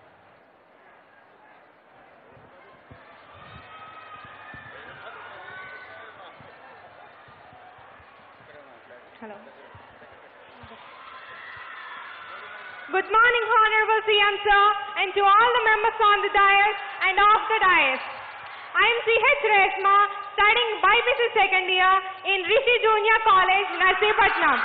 Hello. Good morning, Honorable CM Sir, and to all the members on the dais and off the dais. I am C.H. Reshma, studying BIPC second year in Rishi Junior College, Narsipatnam.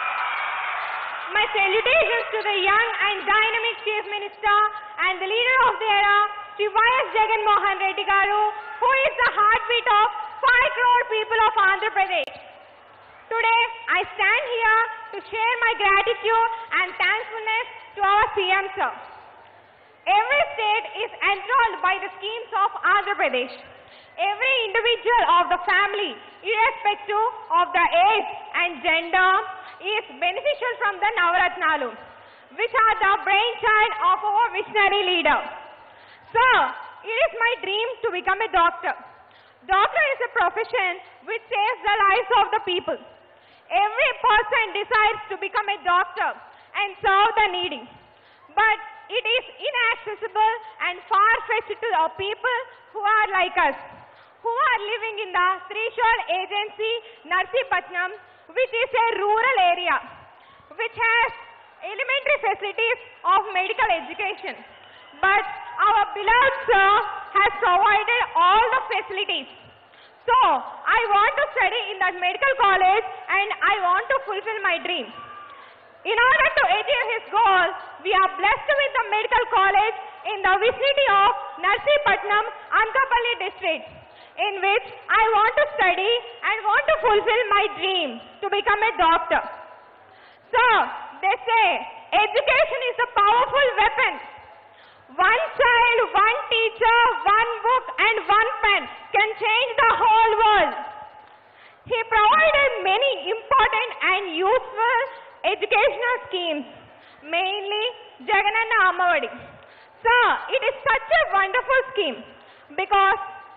My salutations to the young and dynamic Chief Minister and the leader of the era, Sri Y.S. Jagan Mohan Reddy Garu, who is the heartbeat of 5 crore people of Andhra Pradesh. Today, I stand here to share my gratitude and thankfulness to our CM sir. Every state is enthralled by the schemes of Andhra Pradesh. Every individual of the family, irrespective of the age and gender, is beneficial from the Navaratnalu, which are the brainchild of our visionary leader. Sir, it is my dream to become a doctor. Doctor is a profession which saves the lives of the people. Every person desires to become a doctor and serve the needy. But it is inaccessible and far-fetched to the people who are like us, who are living in the Trishul Agency, Narsipatnam, which is a rural area, which has elementary facilities of medical education. But our beloved sir has provided all the facilities. So, I want to study in that medical college and I want to fulfill my dream. In order to achieve his goal, we are blessed with the medical college in the vicinity of Narsipatnam, Antapalli district, in which I want to study and want to fulfill my dream to become a doctor. So, they say education is a powerful weapon. One child, one teacher, one book and one pen can change the whole world. He provided many important and useful educational schemes, mainly Jagananna Amavadi. Sir, it is such a wonderful scheme because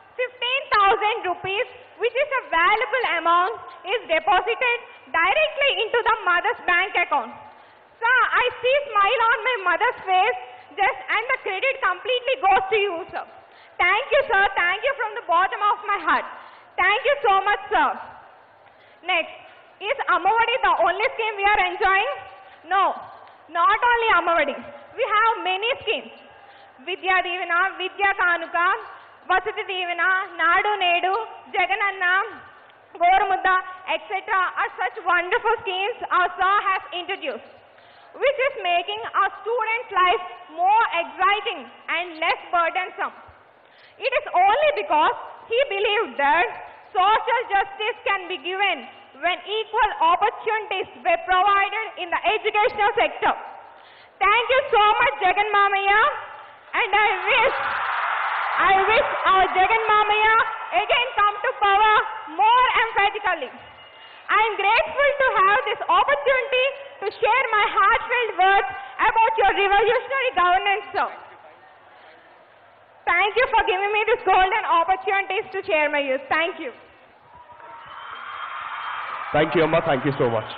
15,000 rupees, which is a valuable amount, is deposited directly into the mother's bank account. Sir, I see smile on my mother's face just and the credit completely goes to you, sir. Thank you, sir. Thank you from the bottom of my heart. Thank you so much, sir. Next, is Amavadi the only scheme we are enjoying? No, not only Amavadi. We have many schemes. Vidya Divina, Vidya Kanuka, Vasati Divina, Nadu Nedu, Jagananna, Gormudda, etc. are such wonderful schemes our sir has introduced, which is making our students' life more exciting and less burdensome. It is only because he believed that social justice can be given when equal opportunities were provided in the educational sector. Thank you so much, Jagan Mamaya, and I wish, I wish our Jagan Mamaya again come to power more emphatically. I am grateful to have this opportunity to share my heartfelt words about your revolutionary governance, sir. Thank you for giving me this golden opportunities to share my views. Thank you. Thank you అమ్మా thank you so much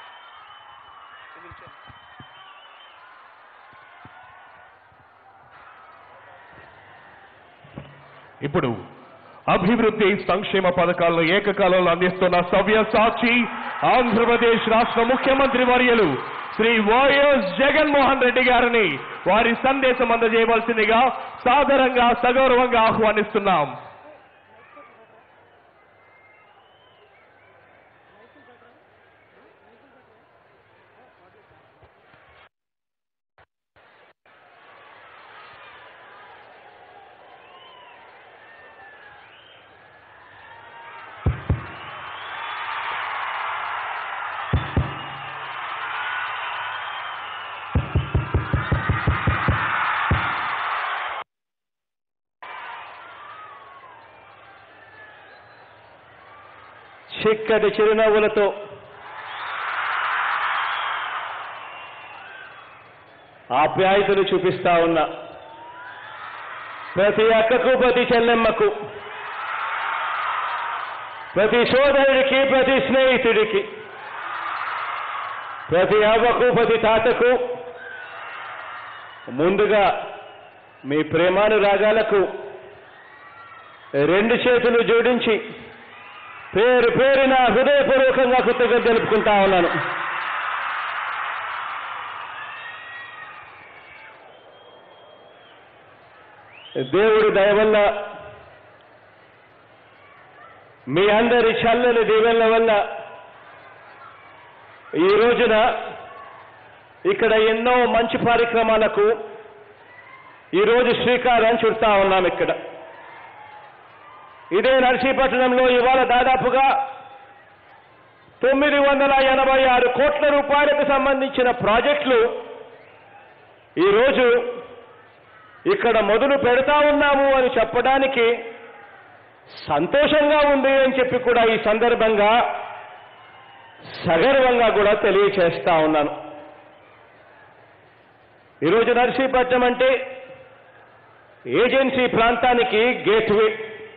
ఇప్పుడు అభివృద్ధి సంక్షేమ పథకాలను ఏకకాలంలో అందిస్తున్న సవ్య సాక్షి ఆంధ్రప్రదేశ్ రాష్ట్ర ముఖ్యమంత్రి వర్యులు శ్రీ వైఎస్ జగన్మోహన్ రెడ్డి గారిని వారి సందేశం అందజేయవలసిందిగా సాదరంగా సగౌరవంగా ఆహ్వానిస్తున్నాం చిక్కటి చిరునవ్వులతో ఆప్యాయతలు చూపిస్తా ఉన్న ప్రతి అక్కకు ప్రతి చెల్లెమ్మకు ప్రతి సోదరుడికి ప్రతి స్నేహితుడికి ప్రతి అవ్వకు ప్రతి తాతకు ముందుగా మీ ప్రేమానురాగాలకు రెండు చేతులు జోడించి పేరు పేరున హృదయపూర్వకంగా కృతజ్ఞత తెలుపుకుంటా ఉన్నాను దేవుడి దయ వల్ల మీ అందరి చల్లని దీవెనల వల్ల ఈ రోజున ఇక్కడ ఎన్నో మంచి కార్యక్రమాలకు ఈరోజు శ్రీకారం చుడతా ఉన్నాం ఇక్కడ ఇదే నర్సీపట్నంలో ఇవాళ దాదాపుగా తొమ్మిది వందల ఎనభై ఆరు కోట్ల రూపాయలకు సంబంధించిన ప్రాజెక్టులు ఈరోజు ఇక్కడ మొదలు పెడతా ఉన్నాము అని చెప్పడానికి సంతోషంగా ఉంది అని చెప్పి కూడా ఈ సందర్భంగా సగర్వంగా కూడా తెలియచేస్తా ఉన్నాను ఈరోజు నర్సీపట్నం అంటే ఏజెన్సీ ప్రాంతానికి గేట్వే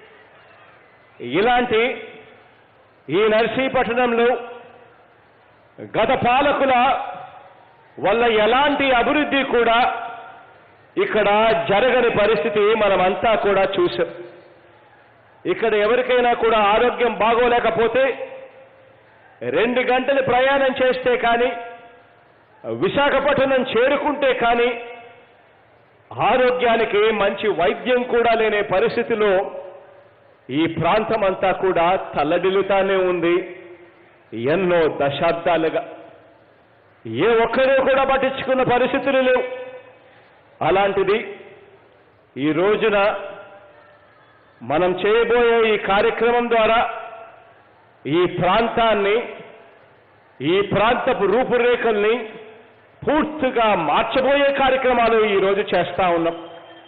ఇలాంటి ఈ నర్సీపట్నంలో గత పాలకుల వల్ల ఎలాంటి అభివృద్ధి కూడా ఇక్కడ జరగని పరిస్థితి మనమంతా కూడా చూసాం ఇక్కడ ఎవరికైనా కూడా ఆరోగ్యం బాగోలేకపోతే రెండు గంటలు ప్రయాణం చేస్తే కానీ విశాఖపట్నం చేరుకుంటే కానీ ఆరోగ్యానికి మంచి వైద్యం కూడా లేని పరిస్థితిలో ఈ ప్రాంతం అంతా కూడా తల్లడిల్లుతానే ఉంది ఎన్నో దశాబ్దాలుగా ఏ ఒక్కరూ కూడా పట్టించుకున్న పరిస్థితులు లేవు అలాంటిది ఈ రోజున మనం చేయబోయే ఈ కార్యక్రమం ద్వారా ఈ ప్రాంతాన్ని ఈ ప్రాంతపు రూపురేఖల్ని పూర్తిగా మార్చబోయే కార్యక్రమాలు ఈరోజు చేస్తా ఉన్నాం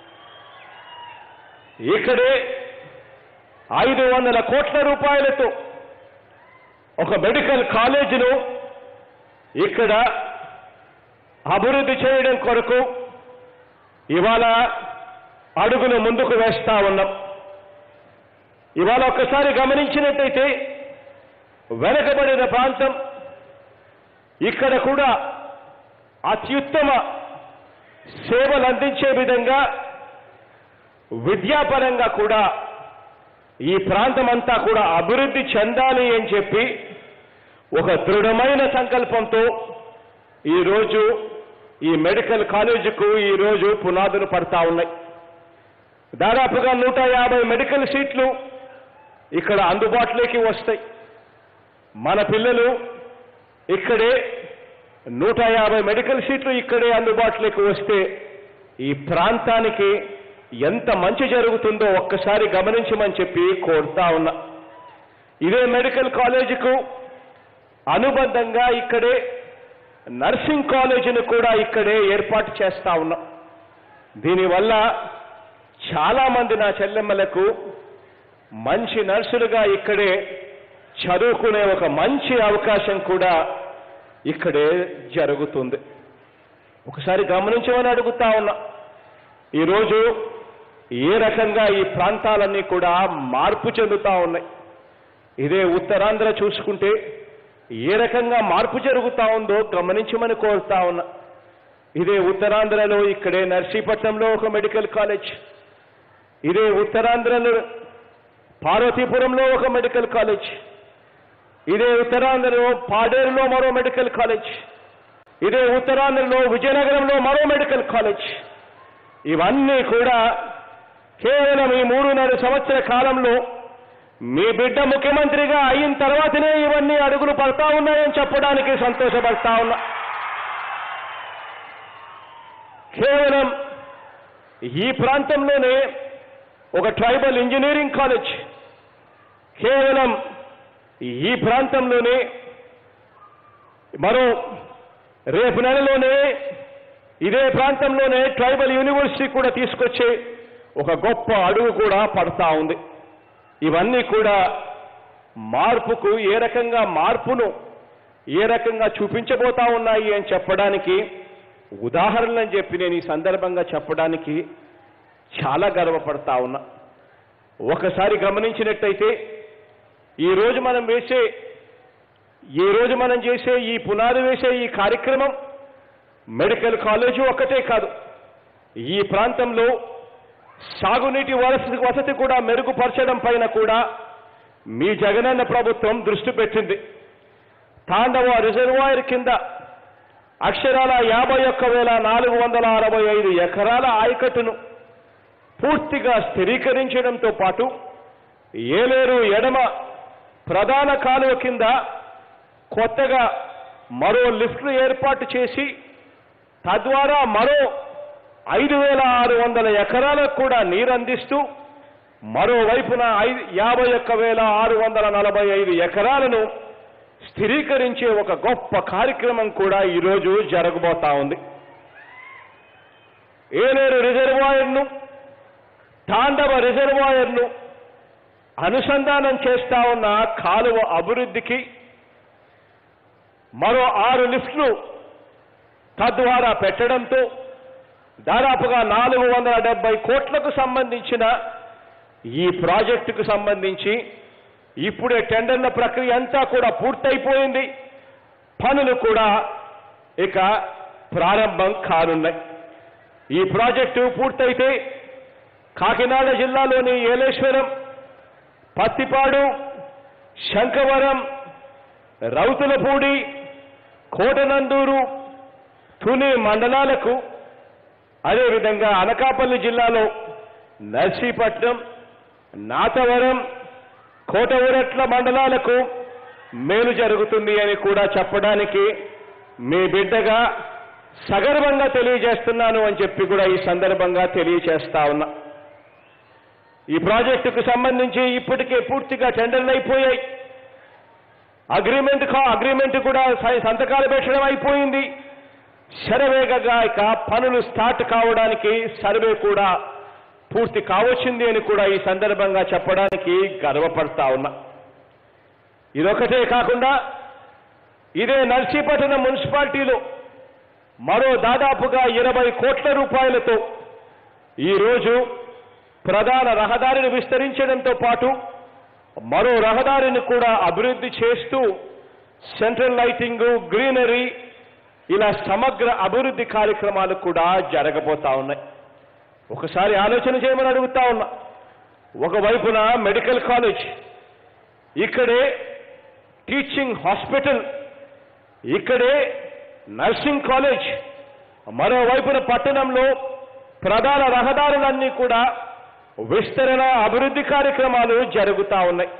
ఇక్కడే ఐదు వందల కోట్ల రూపాయలతో ఒక మెడికల్ కాలేజీను ఇక్కడ అభివృద్ధి చేయడం కొరకు ఇవాళ అడుగులు ముందుకు వేస్తా ఉన్నాం ఇవాళ ఒక్కసారి గమనించినట్టయితే వెనకబడిన ప్రాంతం ఇక్కడ కూడా అత్యుత్తమ సేవలు అందించే విధంగా విద్యాపరంగా కూడా ఈ ప్రాంతం అంతా కూడా అభివృద్ధి చెందాలి అని చెప్పి ఒక దృఢమైన సంకల్పంతో ఈరోజు ఈ మెడికల్ కాలేజీకు ఈరోజు పునాదులు పడతా ఉన్నాయి దాదాపుగా నూట యాభై మెడికల్ సీట్లు ఇక్కడ అందుబాటులోకి వస్తాయి మన పిల్లలు ఇక్కడే నూట యాభై మెడికల్ సీట్లు ఇక్కడే అందుబాటులోకి వస్తే ఈ ప్రాంతానికి ఎంత మంచి జరుగుతుందో ఒక్కసారి గమనించమని చెప్పి కోరుతా ఉన్నా ఇదే మెడికల్ కాలేజీకు అనుబంధంగా ఇక్కడే నర్సింగ్ కాలేజీని కూడా ఇక్కడే ఏర్పాటు చేస్తా ఉన్నాం దీనివల్ల చాలా మంది నా చెల్లెమ్మలకు మంచి నర్సులుగా ఇక్కడే చదువుకునే ఒక మంచి అవకాశం కూడా ఇక్కడే జరుగుతుంది ఒకసారి గమనించమని అడుగుతా ఉన్నా ఈరోజు ఏ రకంగా ఈ ప్రాంతాలన్నీ కూడా మార్పు చెందుతా ఉన్నాయి ఇదే ఉత్తరాంధ్ర చూసుకుంటే ఏ రకంగా మార్పు జరుగుతా ఉందో గమనించమని కోరుతా ఉన్నా ఇదే ఉత్తరాంధ్రలో ఇక్కడే నర్సీపట్నంలో ఒక మెడికల్ కాలేజ్ ఇదే ఉత్తరాంధ్రలో పార్వతీపురంలో ఒక మెడికల్ కాలేజ్ ఇదే ఉత్తరాంధ్రలో పాడేరులో మరో మెడికల్ కాలేజ్ ఇదే ఉత్తరాంధ్రలో విజయనగరంలో మరో మెడికల్ కాలేజ్ ఇవన్నీ కూడా కేవలం ఈ మూడున్నర సంవత్సర కాలంలో మీ బిడ్డ ముఖ్యమంత్రిగా అయిన తర్వాతనే ఇవన్నీ అడుగులు పడతా ఉన్నాయని చెప్పడానికి సంతోషపడతా ఉన్నా కేవలం ఈ ప్రాంతంలోనే ఒక ట్రైబల్ ఇంజనీరింగ్ కాలేజ్ కేవలం ఈ ప్రాంతంలోనే మరో రేపు నెలలోనే ఇదే ప్రాంతంలోనే ట్రైబల్ యూనివర్సిటీ కూడా తీసుకొచ్చే ఒక గొప్ప అడుగు కూడా పడతా ఉంది ఇవన్నీ కూడా మార్పుకు ఏ రకంగా మార్పును ఏ రకంగా చూపించబోతా ఉన్నాయి అని చెప్పడానికి ఉదాహరణలు అని చెప్పి నేను ఈ సందర్భంగా చెప్పడానికి చాలా గర్వపడతా ఉన్నా ఒకసారి గమనించినట్టయితే ఈ రోజు మనం వేసే ఈ రోజు మనం చేసే ఈ పునాది వేసే ఈ కార్యక్రమం మెడికల్ కాలేజీ ఒక్కటే కాదు ఈ ప్రాంతంలో సాగునీటి వసతి వసతి కూడా మెరుగుపరచడం పైన కూడా మీ జగనన్న ప్రభుత్వం దృష్టి పెట్టింది తాండవ రిజర్వాయర్ కింద అక్షరాల యాభై ఒక్క వేల నాలుగు వందల అరవై ఐదు ఎకరాల ఆయకట్టును పూర్తిగా స్థిరీకరించడంతో పాటు ఏలేరు ఎడమ ప్రధాన కాలువ కింద కొత్తగా మరో లిఫ్ట్లు ఏర్పాటు చేసి తద్వారా మరో ఐదు వేల ఆరు వందల ఎకరాలకు కూడా నీరు అందిస్తూ మరోవైపున ఐదు యాభై ఒక్క వేల ఆరు వందల నలభై ఐదు ఎకరాలను స్థిరీకరించే ఒక గొప్ప కార్యక్రమం కూడా ఈరోజు జరగబోతా ఉంది ఏలేరు రిజర్వాయర్ను తాండవ రిజర్వాయర్ను అనుసంధానం చేస్తా ఉన్న కాలువ అభివృద్ధికి మరో ఆరు లిఫ్ట్లు తద్వారా పెట్టడంతో దాదాపుగా నాలుగు వందల డెబ్బై కోట్లకు సంబంధించిన ఈ ప్రాజెక్టుకు సంబంధించి ఇప్పుడే టెండర్ల ప్రక్రియ అంతా కూడా పూర్తయిపోయింది పనులు కూడా ఇక ప్రారంభం కానున్నాయి ఈ ప్రాజెక్టు పూర్తయితే కాకినాడ జిల్లాలోని ఏలేశ్వరం పత్తిపాడు శంఖవరం రౌతులపూడి కోటనందూరు తుని మండలాలకు అదేవిధంగా అనకాపల్లి జిల్లాలో నర్సీపట్నం నాతవరం కోటవురట్ల మండలాలకు మేలు జరుగుతుంది అని కూడా చెప్పడానికి మీ బిడ్డగా సగర్వంగా తెలియజేస్తున్నాను అని చెప్పి కూడా ఈ సందర్భంగా తెలియజేస్తా ఉన్నా ఈ ప్రాజెక్టుకు సంబంధించి ఇప్పటికే పూర్తిగా టెండర్లు అయిపోయాయి అగ్రిమెంట్ కా అగ్రిమెంట్ కూడా స- సంతకాలు పెట్టడం అయిపోయింది శరవేగంగా ఇక పనులు స్టార్ట్ కావడానికి సర్వే కూడా పూర్తి కావచ్చింది అని కూడా ఈ సందర్భంగా చెప్పడానికి గర్వపడతా ఉన్నా ఇదొకటే కాకుండా ఇదే నర్సీపట్నం మున్సిపాలిటీలో మరో దాదాపుగా ఇరవై కోట్ల రూపాయలతో ఈరోజు ప్రధాన రహదారిని విస్తరించడంతో పాటు మరో రహదారిని కూడా అభివృద్ధి చేస్తూ సెంట్రల్ లైటింగ్ గ్రీనరీ ఇలా సమగ్ర అభివృద్ధి కార్యక్రమాలు కూడా జరగబోతా ఉన్నాయి ఒకసారి ఆలోచన చేయమని అడుగుతా ఉన్నా ఒకవైపున మెడికల్ కాలేజ్ ఇక్కడే టీచింగ్ హాస్పిటల్ ఇక్కడే నర్సింగ్ కాలేజ్ మరోవైపున పట్టణంలో ప్రధాన రహదారులన్నీ కూడా విస్తరణ అభివృద్ధి కార్యక్రమాలు జరుగుతా ఉన్నాయి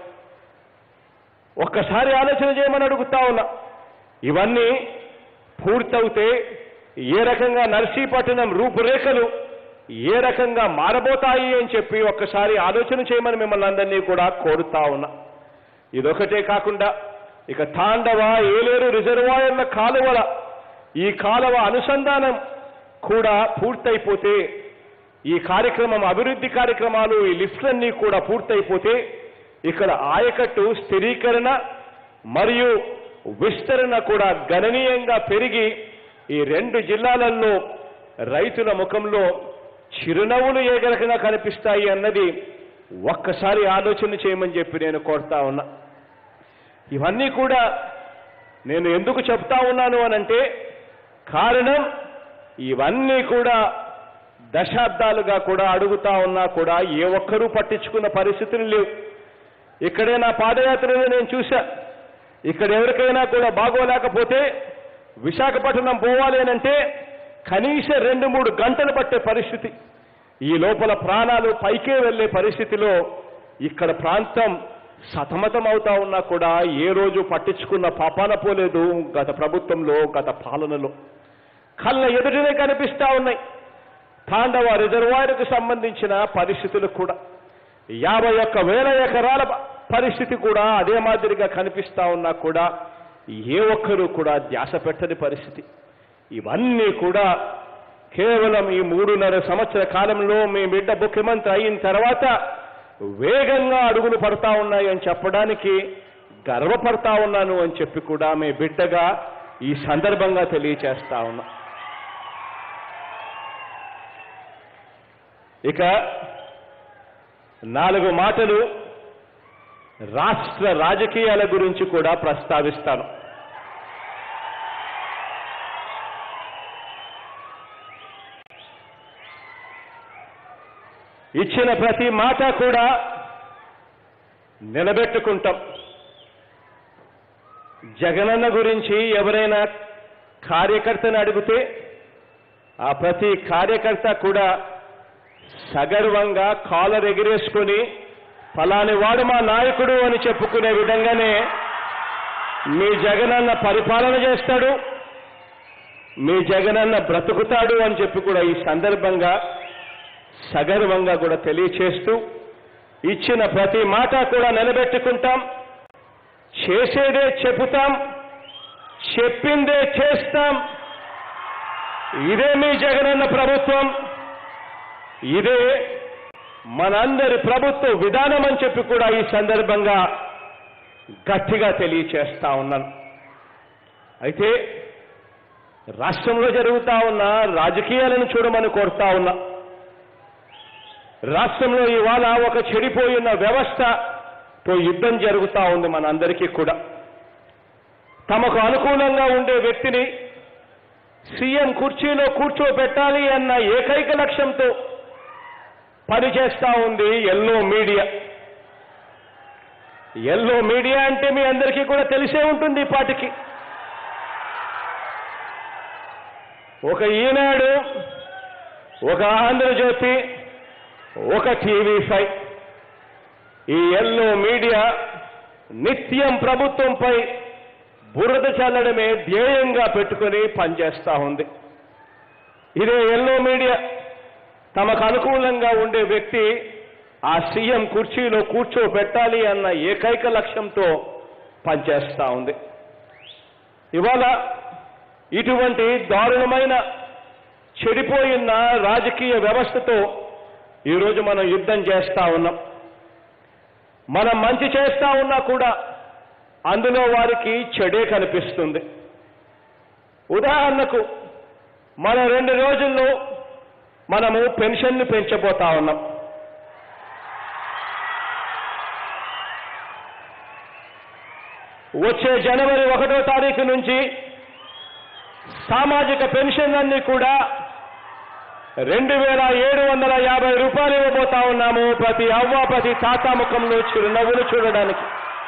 ఒక్కసారి ఆలోచన చేయమని అడుగుతా ఉన్నా ఇవన్నీ పూర్తవుతే ఏ రకంగా నర్సీపట్నం రూపురేఖలు ఏ రకంగా మారబోతాయి అని చెప్పి ఒక్కసారి ఆలోచన చేయమని మిమ్మల్ని అందరినీ కూడా కోరుతా ఉన్నా ఇదొకటే కాకుండా ఇక తాండవ ఏలేరు రిజర్వాయర్ల కాలువల ఈ కాలువ అనుసంధానం కూడా పూర్తయిపోతే ఈ కార్యక్రమం అభివృద్ధి కార్యక్రమాలు ఈ లిఫ్ట్లన్నీ కూడా పూర్తయిపోతే ఇక్కడ ఆయకట్టు స్థిరీకరణ మరియు విస్తరణ కూడా గణనీయంగా పెరిగి ఈ రెండు జిల్లాలలో రైతుల ముఖంలో చిరునవ్వులు ఏ రకంగా కనిపిస్తాయి అన్నది ఒక్కసారి ఆలోచన చేయమని చెప్పి నేను కోరుతా ఉన్నా ఇవన్నీ కూడా నేను ఎందుకు చెప్తా ఉన్నాను అనంటే కారణం ఇవన్నీ కూడా దశాబ్దాలుగా కూడా అడుగుతా ఉన్నా కూడా ఏ ఒక్కరూ పట్టించుకున్న పరిస్థితులు లేవు ఇక్కడే నా పాదయాత్రలో నేను చూశా ఇక్కడ ఎవరికైనా కూడా బాగోలేకపోతే విశాఖపట్నం పోవాలి అనంటే కనీసం రెండు మూడు గంటలు పట్టే పరిస్థితి ఈ లోపల ప్రాణాలు పైకే వెళ్ళే పరిస్థితిలో ఇక్కడ ప్రాంతం సతమతం అవుతా ఉన్నా కూడా ఏ రోజు పట్టించుకున్న పాపాన పోలేదు గత ప్రభుత్వంలో గత పాలనలో కళ్ళ ఎదుటనే కనిపిస్తా ఉన్నాయి తాండవ రిజర్వాయర్కు సంబంధించిన పరిస్థితులు కూడా యాభై ఒక్క వేల ఎకరాల పరిస్థితి కూడా అదే మాదిరిగా కనిపిస్తా ఉన్నా కూడా ఏ ఒక్కరూ కూడా ధ్యాస పెట్టని పరిస్థితి ఇవన్నీ కూడా కేవలం ఈ మూడున్నర సంవత్సర కాలంలో మీ బిడ్డ ముఖ్యమంత్రి అయిన తర్వాత వేగంగా అడుగులు పడతా ఉన్నాయి అని చెప్పడానికి గర్వపడతా ఉన్నాను అని చెప్పి కూడా మీ బిడ్డగా ఈ సందర్భంగా తెలియచేస్తా ఉన్నా ఇక నాలుగు మాటలు రాష్ట్ర రాజకీయాల గురించి కూడా ప్రస్తావిస్తాను ఇచ్చిన ప్రతి మాట కూడా నిలబెట్టుకుంటాం జగనన్న గురించి ఎవరైనా కార్యకర్తను అడిగితే ఆ ప్రతి కార్యకర్త కూడా సగర్వంగా కాలర్ ఎగిరేసుకొని ఫలాని వాడు మా నాయకుడు అని చెప్పుకునే విధంగానే మీ జగనన్న పరిపాలన చేస్తాడు మీ జగనన్న బ్రతుకుతాడు అని చెప్పి కూడా ఈ సందర్భంగా సగర్వంగా కూడా తెలియచేస్తూ ఇచ్చిన ప్రతి మాట కూడా నిలబెట్టుకుంటాం చేసేదే చెబుతాం చెప్పిందే చేస్తాం ఇదే మీ జగనన్న ప్రభుత్వం ఇదే మనందరి ప్రభుత్వ విధానం అని చెప్పి కూడా ఈ సందర్భంగా గట్టిగా తెలియచేస్తా ఉన్నాను అయితే రాష్ట్రంలో జరుగుతా ఉన్న రాజకీయాలను చూడమని కోరుతా ఉన్నా రాష్ట్రంలో ఇవాళ ఒక చెడిపోయిన వ్యవస్థతో యుద్ధం జరుగుతా ఉంది మనందరికీ కూడా తమకు అనుకూలంగా ఉండే వ్యక్తిని సీఎం కుర్చీలో కూర్చోబెట్టాలి అన్న ఏకైక లక్ష్యంతో పనిచేస్తా ఉంది ఎల్లో మీడియా ఎల్లో మీడియా అంటే మీ అందరికీ కూడా తెలిసే ఉంటుంది ఈ పాటికి ఒక ఈనాడు ఒక ఆంధ్రజ్యోతి ఒక టీవీ ఫైవ్ ఈ ఎల్లో మీడియా నిత్యం ప్రభుత్వంపై బురద చల్లడమే ధ్యేయంగా పెట్టుకొని పనిచేస్తా ఉంది ఇదే ఎల్లో మీడియా తమకు అనుకూలంగా ఉండే వ్యక్తి ఆ సీఎం కుర్చీలో కూర్చోబెట్టాలి అన్న ఏకైక లక్ష్యంతో పనిచేస్తా ఉంది ఇవాళ ఇటువంటి దారుణమైన చెడిపోయిన రాజకీయ వ్యవస్థతో ఈరోజు మనం యుద్ధం చేస్తా ఉన్నాం మనం మంచి చేస్తా ఉన్నా కూడా అందులో వారికి చెడే కనిపిస్తుంది ఉదాహరణకు మన రెండు రోజుల్లో మనము పెన్షన్ను పెంచబోతా ఉన్నాం వచ్చే జనవరి ఒకటో తారీఖు నుంచి సామాజిక పెన్షన్లన్నీ కూడా రెండు వేల ఏడు వందల యాభై రూపాయలు ఇవ్వబోతా ఉన్నాము ప్రతి అవ్వ ప్రతి తాత ముఖంలో చిరునవ్వులు చూడడానికి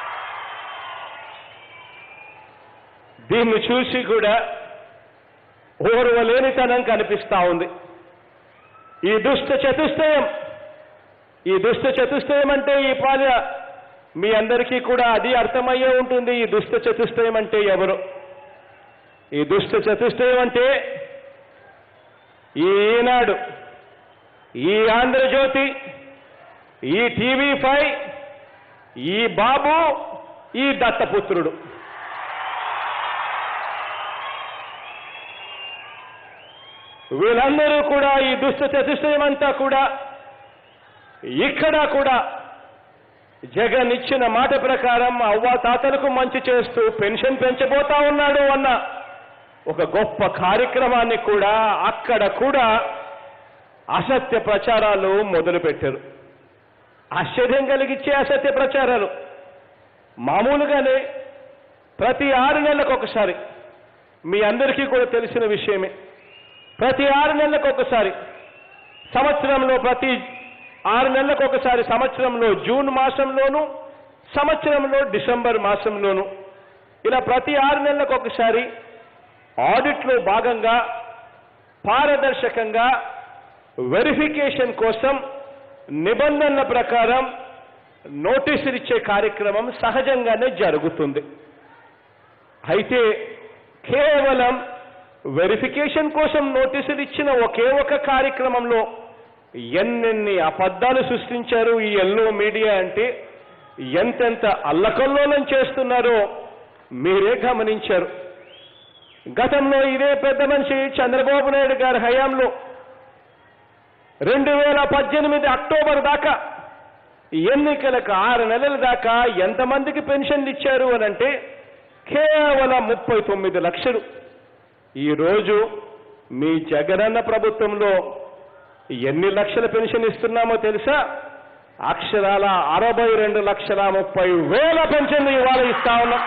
దీన్ని చూసి కూడా ఓర్వలేనితనం కనిపిస్తా ఉంది ఈ దుష్ట చతుష్టయం ఈ దుష్ట చతుష్టయం అంటే ఈ పాద మీ అందరికీ కూడా అది అర్థమయ్యే ఉంటుంది ఈ దుష్ట చతుష్టయం అంటే ఎవరు ఈ దుష్ట చతుష్టయం అంటే ఈ ఈనాడు ఈ ఆంధ్రజ్యోతి ఈ టీవీ ఫైవ్ ఈ బాబు ఈ దత్తపుత్రుడు వీళ్ళందరూ కూడా ఈ దుష్ట చతుష్టయమంతా కూడా ఇక్కడ కూడా జగన్ ఇచ్చిన మాట ప్రకారం అవ్వ తాతలకు మంచి చేస్తూ పెన్షన్ పెంచబోతా ఉన్నాడు అన్న ఒక గొప్ప కార్యక్రమాన్ని కూడా అక్కడ కూడా అసత్య ప్రచారాలు మొదలుపెట్టారు ఆశ్చర్యం కలిగించే అసత్య ప్రచారాలు మామూలుగానే ప్రతి ఆరు నెలలకు ఒకసారి మీ అందరికీ కూడా తెలిసిన విషయమే ప్రతి ఆరు నెలలకు ఒకసారి సంవత్సరంలో ప్రతి ఆరు నెలలకు ఒకసారి సంవత్సరంలో జూన్ మాసంలోను సంవత్సరంలో డిసెంబర్ మాసంలోను ఇలా ప్రతి ఆరు నెలలకు ఒకసారి ఆడిట్లో భాగంగా పారదర్శకంగా వెరిఫికేషన్ కోసం నిబంధనల ప్రకారం నోటీసులు ఇచ్చే కార్యక్రమం సహజంగానే జరుగుతుంది అయితే కేవలం వెరిఫికేషన్ కోసం నోటీసులు ఇచ్చిన ఒకే ఒక కార్యక్రమంలో ఎన్నెన్ని అబద్ధాలు సృష్టించారు ఈ ఎల్లో మీడియా అంటే ఎంతెంత అల్లకల్లోలం చేస్తున్నారో మీరే గమనించారు గతంలో ఇదే పెద్ద మనిషి చంద్రబాబు నాయుడు గారి హయాంలో రెండు వేల పద్దెనిమిది అక్టోబర్ దాకా ఎన్నికలకు ఆరు నెలల దాకా ఎంతమందికి పెన్షన్లు ఇచ్చారు అని అంటే కేవలం ముప్పై తొమ్మిది లక్షలు ఈరోజు మీ జగనన్న ప్రభుత్వంలో ఎన్ని లక్షల పెన్షన్ ఇస్తున్నామో తెలుసా అక్షరాల అరవై రెండు లక్షల ముప్పై వేల పెన్షన్లు ఇవాళ ఇస్తా ఉన్నాం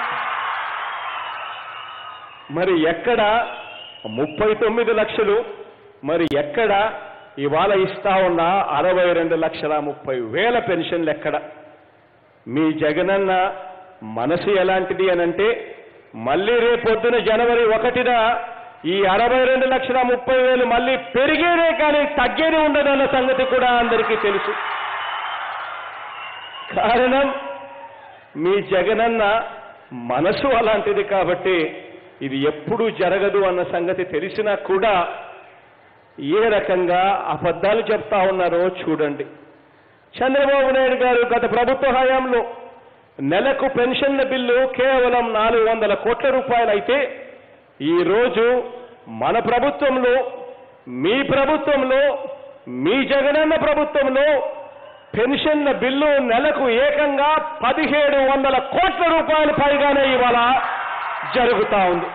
మరి ఎక్కడ ముప్పై తొమ్మిది లక్షలు మరి ఎక్కడ ఇవాళ ఇస్తా ఉన్న అరవై రెండు లక్షల ముప్పై వేల పెన్షన్లు ఎక్కడ మీ జగనన్న మనసు ఎలాంటిది అనంటే మళ్ళీ రేపొద్దున జనవరి ఒకటిన ఈ అరవై రెండు లక్షల ముప్పై వేలు మళ్ళీ పెరిగేదే కానీ తగ్గేది ఉండదన్న సంగతి కూడా అందరికీ తెలుసు కారణం మీ జగనన్న మనసు అలాంటిది కాబట్టి ఇది ఎప్పుడూ జరగదు అన్న సంగతి తెలిసినా కూడా ఏ రకంగా అబద్ధాలు చెప్తా ఉన్నారో చూడండి చంద్రబాబు నాయుడు గారు గత ప్రభుత్వ హయాంలో నెలకు పెన్షన్ల బిల్లు కేవలం నాలుగు వందల కోట్ల రూపాయలైతే ఈరోజు మన ప్రభుత్వంలో మీ ప్రభుత్వంలో మీ జగనన్న ప్రభుత్వంలో పెన్షన్ల బిల్లు నెలకు ఏకంగా పదిహేడు వందల కోట్ల రూపాయల పైగానే ఇవాళ జరుగుతా ఉంది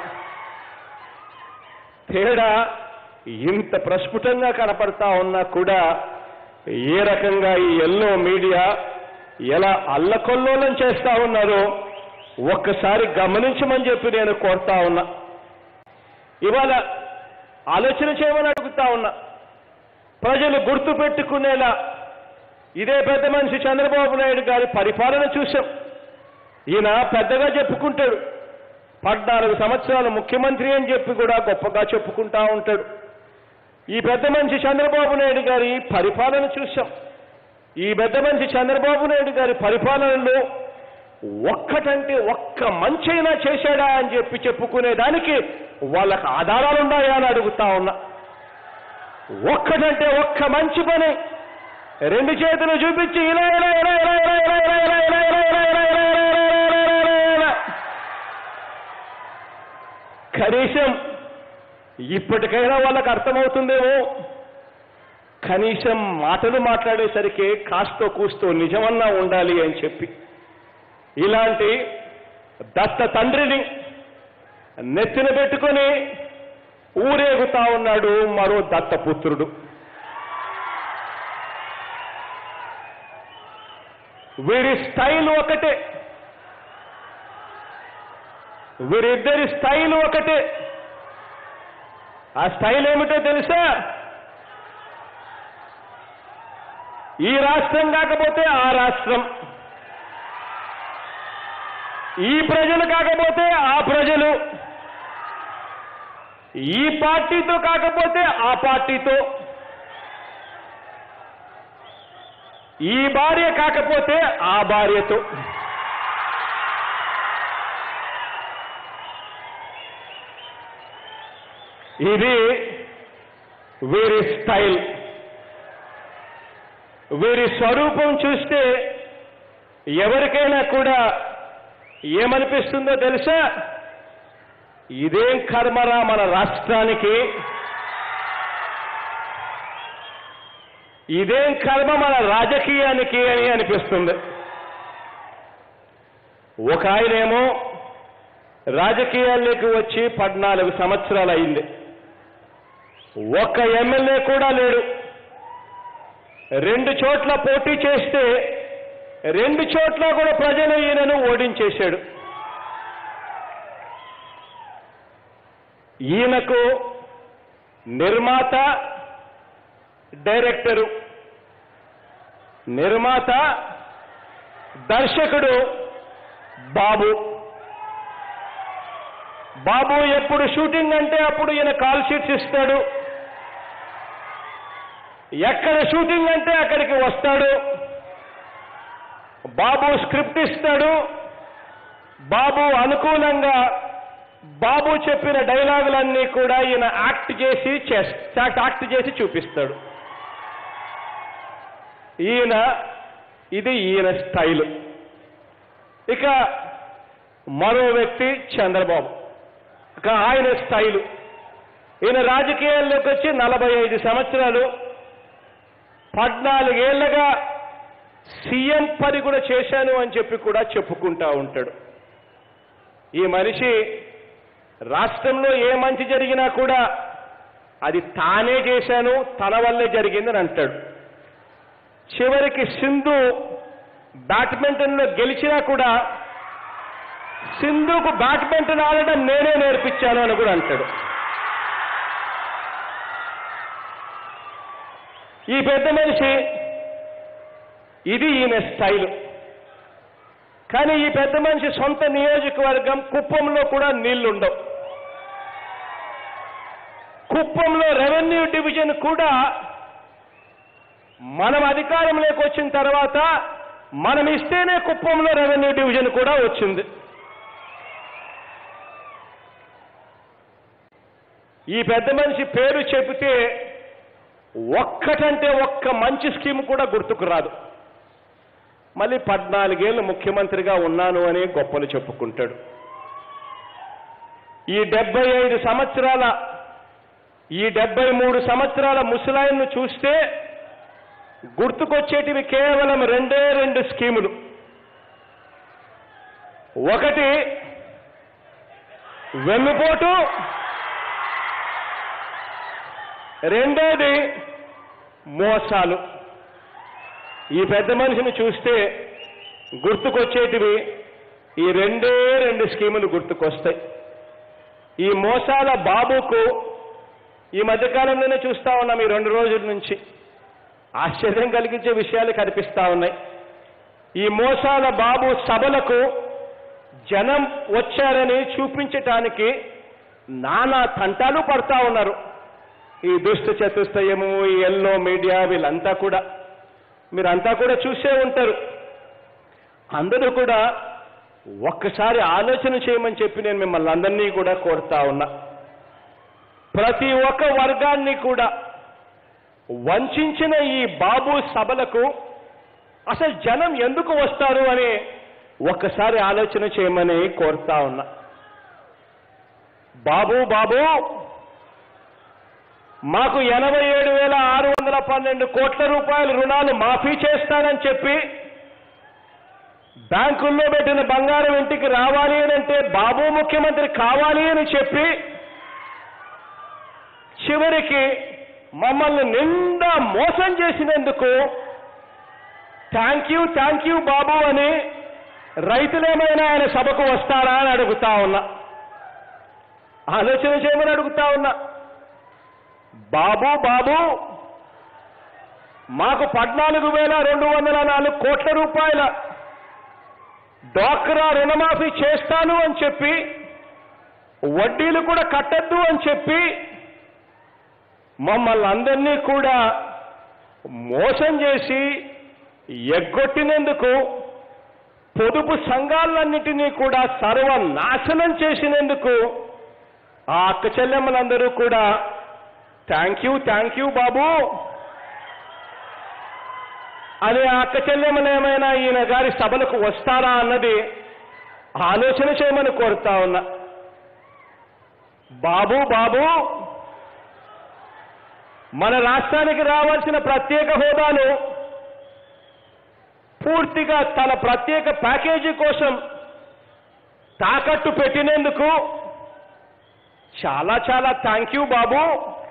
తేడా ఇంత ప్రస్ఫుటంగా కనపడతా ఉన్నా కూడా ఏ రకంగా ఈ ఎల్లో మీడియా ఎలా అల్లకొల్లోలం చేస్తా ఉన్నారో ఒక్కసారి గమనించమని చెప్పి నేను కోరుతా ఉన్నా ఇవాళ ఆలోచన చేయమని అడుగుతా ఉన్నా ప్రజలు గుర్తు పెట్టుకునేలా ఇదే పెద్ద మనిషి చంద్రబాబు నాయుడు గారి పరిపాలన చూశాం ఈయన పెద్దగా చెప్పుకుంటాడు పద్నాలుగు సంవత్సరాలు ముఖ్యమంత్రి అని చెప్పి కూడా గొప్పగా చెప్పుకుంటా ఉంటాడు ఈ పెద్ద మనిషి చంద్రబాబు నాయుడు గారి పరిపాలన చూశాం ఈ పెద్ద మనిషి చంద్రబాబు నాయుడు గారి పరిపాలనలో ఒక్కటంటే ఒక్క మంచైనా చేశాడా అని చెప్పి చెప్పుకునే దానికి వాళ్ళకి ఆధారాలు ఉన్నాయా అని అడుగుతా ఉన్నా ఒక్కటంటే ఒక్క మంచి పని రెండు చేతులు చూపించి ఇలా ఇలా ఇలా ఇలా ఇలా ఇలా ఇలా ఇలా ఇలా ఇలా ఇలా ఇలా ఇలా ఇలా ఇలా ఇలా ఇలా ఇలా. కనీసం ఇప్పటికైనా వాళ్ళకి అర్థమవుతుందేమో కనీసం మాటలు మాట్లాడేసరికి కాస్తో కూస్తో నిజమన్నా ఉండాలి అని చెప్పి ఇలాంటి దత్త తండ్రిని నెత్తిన పెట్టుకొని ఊరేగుతా ఉన్నాడు మరో దత్తపుత్రుడు వీరి స్టైల్ ఒకటే వీరిద్దరి స్టైల్ ఒకటే ఆ స్టైల్ ఏమిటో తెలుసా ఈ రాష్ట్రం కాకపోతే ఆ రాష్ట్రం ఈ ప్రజలు కాకపోతే ఆ ప్రజలు ఈ పార్టీతో కాకపోతే ఆ పార్టీతో ఈ భార్య కాకపోతే ఆ భార్యతో ఇది వీరి స్టైల్ వీరి స్వరూపం చూస్తే ఎవరికైనా కూడా ఏమనిపిస్తుందో తెలుసా ఇదేం కర్మరా మన రాష్ట్రానికి ఇదేం కర్మ మన రాజకీయానికి అని అనిపిస్తుంది ఒక ఆయనేమో రాజకీయాల్లోకి వచ్చి పద్నాలుగు సంవత్సరాలు అయింది ఒక్క ఎమ్మెల్యే కూడా లేడు రెండు చోట్ల పోటీ చేస్తే రెండు చోట్ల కూడా ప్రజలు ఈయనను ఓడించేశాడు ఈయనకు నిర్మాత డైరెక్టరు నిర్మాత దర్శకుడు బాబు బాబు ఎప్పుడు షూటింగ్ అంటే అప్పుడు ఈయన కాల్ షీట్స్ ఇస్తాడు ఎక్కడ షూటింగ్ అంటే అక్కడికి వస్తాడు బాబు స్క్రిప్ట్ ఇస్తాడు బాబు అనుకూలంగా బాబు చెప్పిన డైలాగులన్నీ కూడా ఈయన యాక్ట్ చేసి చేస్తా యాక్ట్ చేసి చూపిస్తాడు ఈయన ఇది ఈయన స్టైల్ ఇక మరో వ్యక్తి చంద్రబాబు ఇక ఆయన స్టైలు ఈయన రాజకీయాల్లోకి వచ్చి నలభై ఐదు సంవత్సరాలు పద్నాలుగేళ్లగా సీఎం పని కూడా చేశాను అని చెప్పి కూడా చెప్పుకుంటా ఉంటాడు ఈ మనిషి రాష్ట్రంలో ఏ మంచి జరిగినా కూడా అది తానే చేశాను తన వల్లే జరిగిందని అంటాడు చివరికి సింధు బ్యాడ్మింటన్లో గెలిచినా కూడా సింధుకు బ్యాడ్మింటన్ ఆడడం నేనే నేర్పించాను అని కూడా అంటాడు ఈ పెద్ద మనిషి ఇది ఈయన స్టైల్ కానీ ఈ పెద్ద మనిషి సొంత నియోజకవర్గం కుప్పంలో కూడా నీళ్లుండవు కుప్పంలో రెవెన్యూ డివిజన్ కూడా మనం అధికారంలోకి వచ్చిన తర్వాత మనం ఇస్తేనే కుప్పంలో రెవెన్యూ డివిజన్ కూడా వచ్చింది ఈ పెద్ద మనిషి పేరు చెబితే ఒక్కటంటే ఒక్క మంచి స్కీమ్ కూడా గుర్తుకు రాదు మళ్ళీ పద్నాలుగేళ్ళు ముఖ్యమంత్రిగా ఉన్నాను అని గొప్పలు చెప్పుకుంటాడు ఈ డెబ్బై ఐదు సంవత్సరాల ఈ డెబ్బై మూడు సంవత్సరాల ముసలాయన్ను చూస్తే గుర్తుకొచ్చేటివి కేవలం రెండే రెండు స్కీములు ఒకటి వెన్నుపోటు రెండోది మోసాలు ఈ పెద్ద మనిషిని చూస్తే గుర్తుకొచ్చేటివి ఈ రెండే రెండు స్కీములు గుర్తుకొస్తాయి ఈ మోసాల బాబుకు ఈ మధ్యకాలంలోనే చూస్తా ఉన్నాం ఈ రెండు రోజుల నుంచి ఆశ్చర్యం కలిగించే విషయాలు కనిపిస్తా ఉన్నాయి ఈ మోసాల బాబు సభలకు జనం వచ్చారని చూపించటానికి నానా తంటాలు పడతా ఉన్నారు ఈ దుష్ట చతుష్టయము ఈ ఎల్లో మీడియా వీళ్ళంతా కూడా మీరంతా కూడా చూసే ఉంటారు అందరూ కూడా ఒక్కసారి ఆలోచన చేయమని చెప్పి నేను మిమ్మల్ని అందరినీ కూడా కోరుతా ఉన్నా ప్రతి ఒక్క వర్గాన్ని కూడా వంచిన ఈ బాబు సభలకు అసలు జనం ఎందుకు వస్తారు అని ఒక్కసారి ఆలోచన చేయమని కోరుతా ఉన్నా బాబు బాబు మాకు ఎనభై ఏడు వేల ఆరు వందల పన్నెండు కోట్ల రూపాయల రుణాలు మాఫీ చేస్తానని చెప్పి బ్యాంకుల్లో పెట్టిన బంగారం ఇంటికి రావాలి అని అంటే బాబు ముఖ్యమంత్రి కావాలి అని చెప్పి చివరికి మమ్మల్ని నిండా మోసం చేసినందుకు thank you thank you Babu అని రైతులేమైనా ఆయన సభకు వస్తారా అని అడుగుతా ఉన్నా ఆలోచన చేయమని అడుగుతా ఉన్నా బాబు బాబు మాకు పద్నాలుగు వేల రెండు వందల నాలుగు కోట్ల రూపాయల డ్వాక్రా రుణమాఫీ చేస్తాను అని చెప్పి వడ్డీలు కూడా కట్టద్దు అని చెప్పి మమ్మల్ని అందరినీ కూడా మోసం చేసి ఎగ్గొట్టినందుకు పొదుపు సంఘాలన్నిటినీ కూడా సర్వనాశనం చేసినందుకు ఆ అక్క చెల్లెమ్మలందరూ కూడా thank you thank you Babu అదే ఆ అక్క చెల్లెమ్మలు ఏమైనా ఈయన గారి సభలకు వస్తారా అన్నది ఆలోచన చేయమని కోరుతా ఉన్నా బాబు బాబు మన రాష్ట్రానికి రావాల్సిన ప్రత్యేక హోదాను పూర్తిగా తన ప్రత్యేక ప్యాకేజీ కోసం తాకట్టు పెట్టినందుకు చాలా చాలా థ్యాంక్ యూ బాబు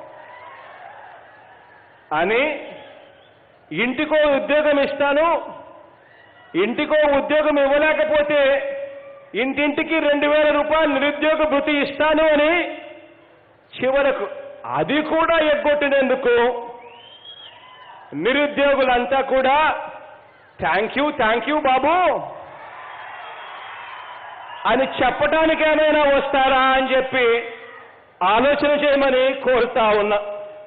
అని ఇంటికో ఉద్యోగం ఇస్తాను ఇంటికో ఉద్యోగం ఇవ్వలేకపోతే ఇంటింటికి రెండు వేల రూపాయలు నిరుద్యోగ భృతి ఇస్తాను అని చివరకు అది కూడా ఎగ్గొట్టినందుకు నిరుద్యోగులంతా కూడా thank you thank you Babu అని చెప్పడానికి ఏమైనా వస్తారా అని చెప్పి ఆలోచన చేయమని కోరుతా ఉన్నా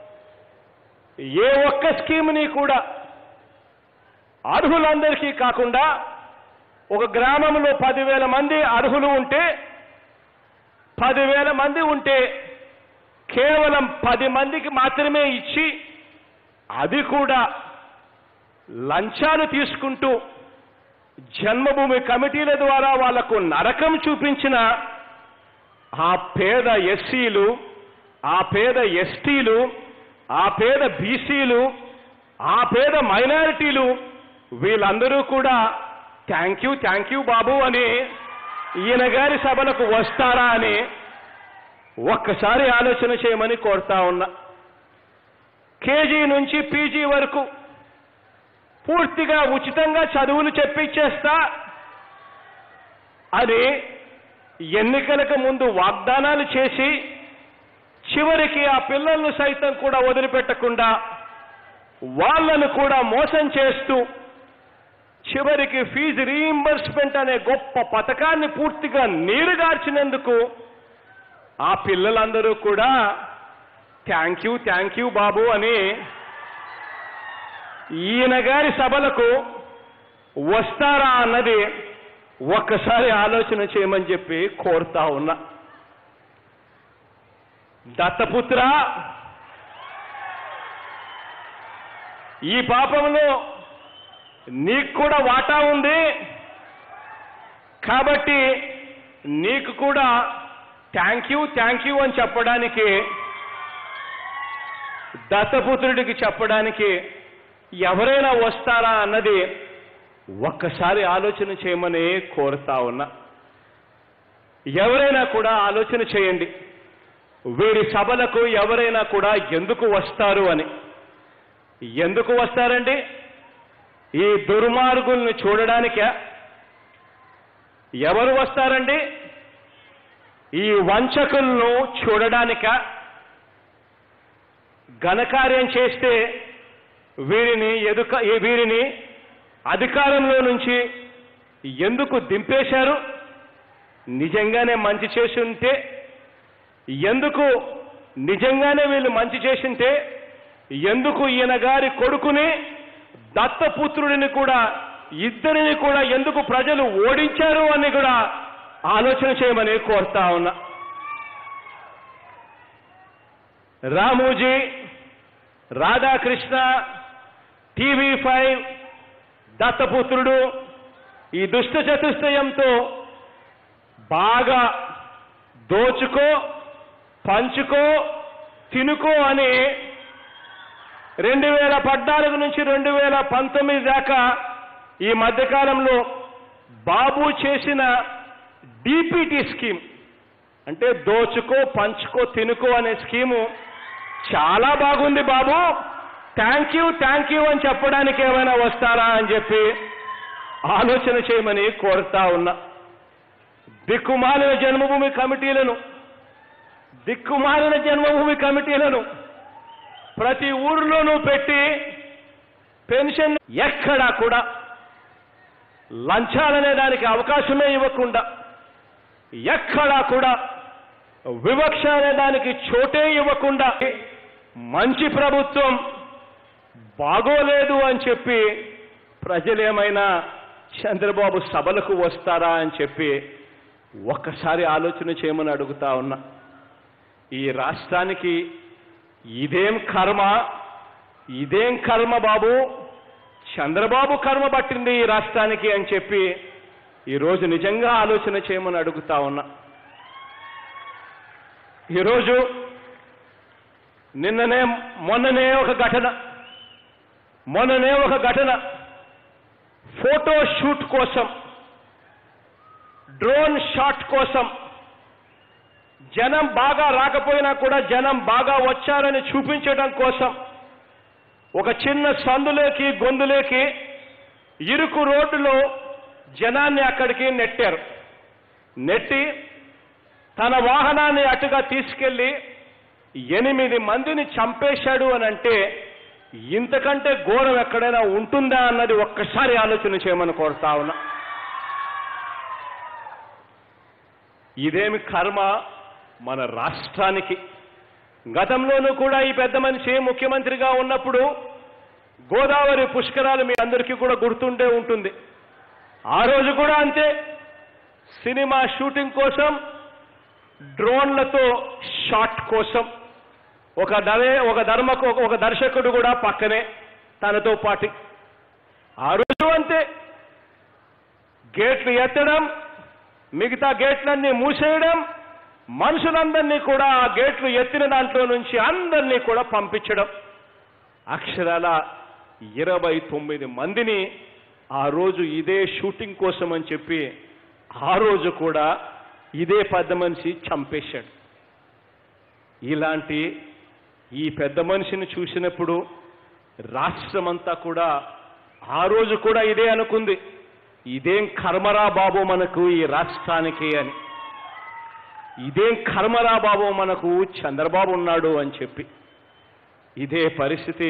ఏ ఒక్క స్కీమ్ని కూడా అర్హులందరికీ కాకుండా ఒక గ్రామంలో పదివేల మంది అర్హులు ఉంటే పదివేల మంది ఉంటే కేవలం పది మందికి మాత్రమే ఇచ్చి అది కూడా లంచాలు తీసుకుంటూ జన్మభూమి కమిటీల ద్వారా వాళ్లకు నరకం చూపించిన ఆ పేద ఎస్సీలు ఆ పేద ఎస్టీలు ఆ పేద బీసీలు ఆ పేద మైనారిటీలు వీళ్ళందరూ కూడా thank you thank you Babu అని ఈయన గారి సభలకు వస్తారా అని ఒక్కసారి ఆలోచన చేయమని కోరుతా ఉన్నా కేజీ నుంచి పీజీ వరకు పూర్తిగా ఉచితంగా చదువులు చెప్పించేస్తా అని ఎన్నికలకు ముందు వాగ్దానాలు చేసి చివరికి ఆ పిల్లలను సైతం కూడా వదిలిపెట్టకుండా వాళ్ళను కూడా మోసం చేస్తూ చివరికి ఫీజు రీయింబర్స్మెంట్ అనే గొప్ప పథకాన్ని పూర్తిగా నీరుగార్చినందుకు ఆ పిల్లలందరూ కూడా thank you thank you Babu అని ఈయన గారి సభలకు వస్తారా అన్నది ఒక్కసారి ఆలోచన చేయమని చెప్పి కోరుతా ఉన్నా దత్తపుత్ర ఈ పాపంలో నీకు కూడా వాటా ఉంది కాబట్టి నీకు కూడా థ్యాంక్ యూ థ్యాంక్ యూ అని చెప్పడానికి దత్తపుత్రుడికి చెప్పడానికి ఎవరైనా వస్తారా అన్నది ఒక్కసారి ఆలోచన చేయమని కోరుతా ఉన్నా ఎవరైనా కూడా ఆలోచన చేయండి వీరి సభలకు ఎవరైనా కూడా ఎందుకు వస్తారు అని ఎందుకు వస్తారండి ఈ దుర్మార్గుల్ని చూడడానికే ఎవరు వస్తారండి ఈ వంచకులను చూడడానిక ఘనకార్యం చేస్తే వీరిని ఎదుక ఈ వీరిని అధికారంలో నుంచి ఎందుకు దింపేశారు నిజంగానే మంచి చేసి ఉంటే ఎందుకు నిజంగానే వీళ్ళు మంచి చేసింటే ఎందుకు ఈయన గారి కొడుకుని దత్తపుత్రుడిని కూడా ఇద్దరిని కూడా ఎందుకు ప్రజలు ఓడించారు అని కూడా ఆలోచన చేయమని కోరుతా ఉన్నా రామూజీ రాధాకృష్ణ టీవీ ఫైవ్ దత్తపుత్రుడు ఈ దుష్ట చతుష్టయంతో బాగా దోచుకో పంచుకో తినుకో అని రెండు వేల పద్నాలుగు నుంచి రెండు వేల పంతొమ్మిది దాకా ఈ మధ్యకాలంలో బాబు చేసిన డిపిటి స్కీమ్ అంటే దోచుకో పంచుకో తినుకో అనే స్కీము చాలా బాగుంది Babu thank you thank you అని చెప్పడానికి ఏమైనా వస్తారా అని చెప్పి ఆలోచన చేయమని కోరుతా ఉన్నా దిక్కుమాలిన జన్మభూమి కమిటీలను దిక్కుమాలిన జన్మభూమి కమిటీలను ప్రతి ఊరిలోనూ పెట్టి పెన్షన్ ఎక్కడా కూడా లంచాలనే దానికి అవకాశమే ఇవ్వకుండా ఎక్కడా కూడా వివక్ష అనే దానికి చోటే ఇవ్వకుండా మంచి ప్రభుత్వం బాగోలేదు అని చెప్పి ప్రజలేమైనా చంద్రబాబు సభలకు వస్తారా అని చెప్పి ఒక్కసారి ఆలోచన చేయమని అడుగుతా ఉన్నా ఈ రాష్ట్రానికి ఇదేం కర్మ ఇదేం కర్మ బాబు చంద్రబాబు కర్మ పట్టింది ఈ రాష్ట్రానికి అని చెప్పి ఈరోజు నిజంగా ఆలోచన చేయమని అడుగుతా ఉన్నా ఈరోజు నిన్ననే మొన్ననే ఒక ఘటన మొన్ననే ఒక ఘటన ఫోటో షూట్ కోసం డ్రోన్ షాట్ కోసం జనం బాగా రాకపోయినా కూడా జనం బాగా వచ్చారని చూపించడం కోసం ఒక చిన్న సందులోకి గొంతులోకి ఇరుకు రోడ్డులో జనాన్ని అక్కడికి నెట్టారు నెట్టి తన వాహనాన్ని అటుగా తీసుకెళ్లి ఎనిమిది మందిని చంపేశాడు అని అంటే ఇంతకంటే ఘోరం ఎక్కడైనా ఉంటుందా అన్నది ఒక్కసారి ఆలోచన చేయమని కోరుతా ఉన్నా ఇదేమి కర్మ మన రాష్ట్రానికి గతంలోనూ కూడా ఈ పెద్ద మనిషి ముఖ్యమంత్రిగా ఉన్నప్పుడు గోదావరి పుష్కరాలు మీ అందరికీ కూడా గుర్తుండే ఉంటుంది ఆ రోజు కూడా అంతే సినిమా షూటింగ్ కోసం డ్రోన్లతో షాట్ కోసం ఒక దరే ఒక ధర్మకు ఒక దర్శకుడు కూడా పక్కనే తనతో పాటి ఆ రోజు అంతే గేట్లు ఎత్తడం మిగతా గేట్లన్నీ మూసేయడం మనుషులందరినీ కూడా ఆ గేట్లు ఎత్తిన దాంట్లో నుంచి అందరినీ కూడా పంపించడం అక్షరాల ఇరవై తొమ్మిది మందిని ఆ రోజు ఇదే షూటింగ్ కోసం అని చెప్పి ఆ రోజు కూడా ఇదే పెద్ద మనిషి చంపేశాడు ఇలాంటి ఈ పెద్ద మనిషిని చూసినప్పుడు రాష్ట్రమంతా కూడా ఆ రోజు కూడా ఇదే అనుకుంది ఇదేం కర్మరా బాబు మనకు ఈ రాష్ట్రానికి అని ఇదేం కర్మరా బాబు మనకు చంద్రబాబు ఉన్నాడు అని చెప్పి ఇదే పరిస్థితి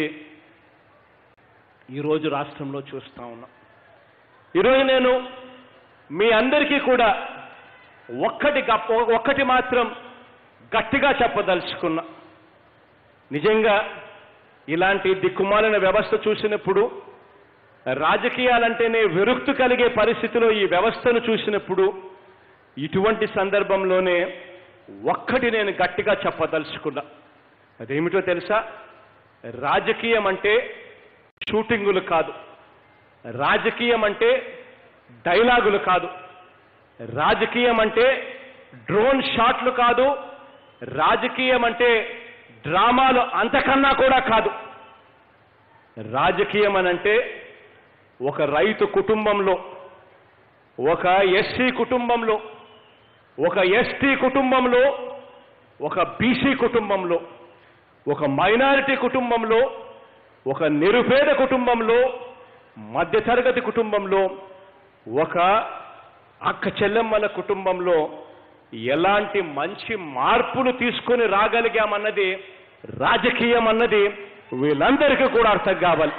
ఈరోజు రాష్ట్రంలో చూస్తా ఉన్నాం ఈరోజు నేను మీ అందరికీ కూడా ఒక్కటి గప్ప ఒక్కటి మాత్రం గట్టిగా చెప్పదలుచుకున్నా నిజంగా ఇలాంటి దిక్కుమాలిన వ్యవస్థ చూసినప్పుడు రాజకీయాలంటేనే విరుక్తు కలిగే పరిస్థితిలో ఈ వ్యవస్థను చూసినప్పుడు ఇటువంటి సందర్భంలోనే ఒక్కటి నేను గట్టిగా చెప్పదలుచుకున్నా అదేమిటో తెలుసా రాజకీయం అంటే షూటింగులు కాదు రాజకీయం అంటే డైలాగులు కాదు రాజకీయం అంటే డ్రోన్ షాట్లు కాదు రాజకీయం అంటే డ్రామాలు అంతకన్నా కూడా కాదు రాజకీయం అనంటే ఒక రైతు కుటుంబంలో ఒక ఎస్సీ కుటుంబంలో ఒక ఎస్టీ కుటుంబంలో ఒక బీసీ కుటుంబంలో ఒక మైనారిటీ కుటుంబంలో ఒక నిరుపేద కుటుంబంలో మధ్యతరగతి కుటుంబంలో ఒక అక్క చెల్లెమ్మల కుటుంబంలో ఎలాంటి మంచి మార్పులు తీసుకొని రాగలిగామన్నది రాజకీయం అన్నది వీళ్ళందరికీ కూడా అర్థం కావాలి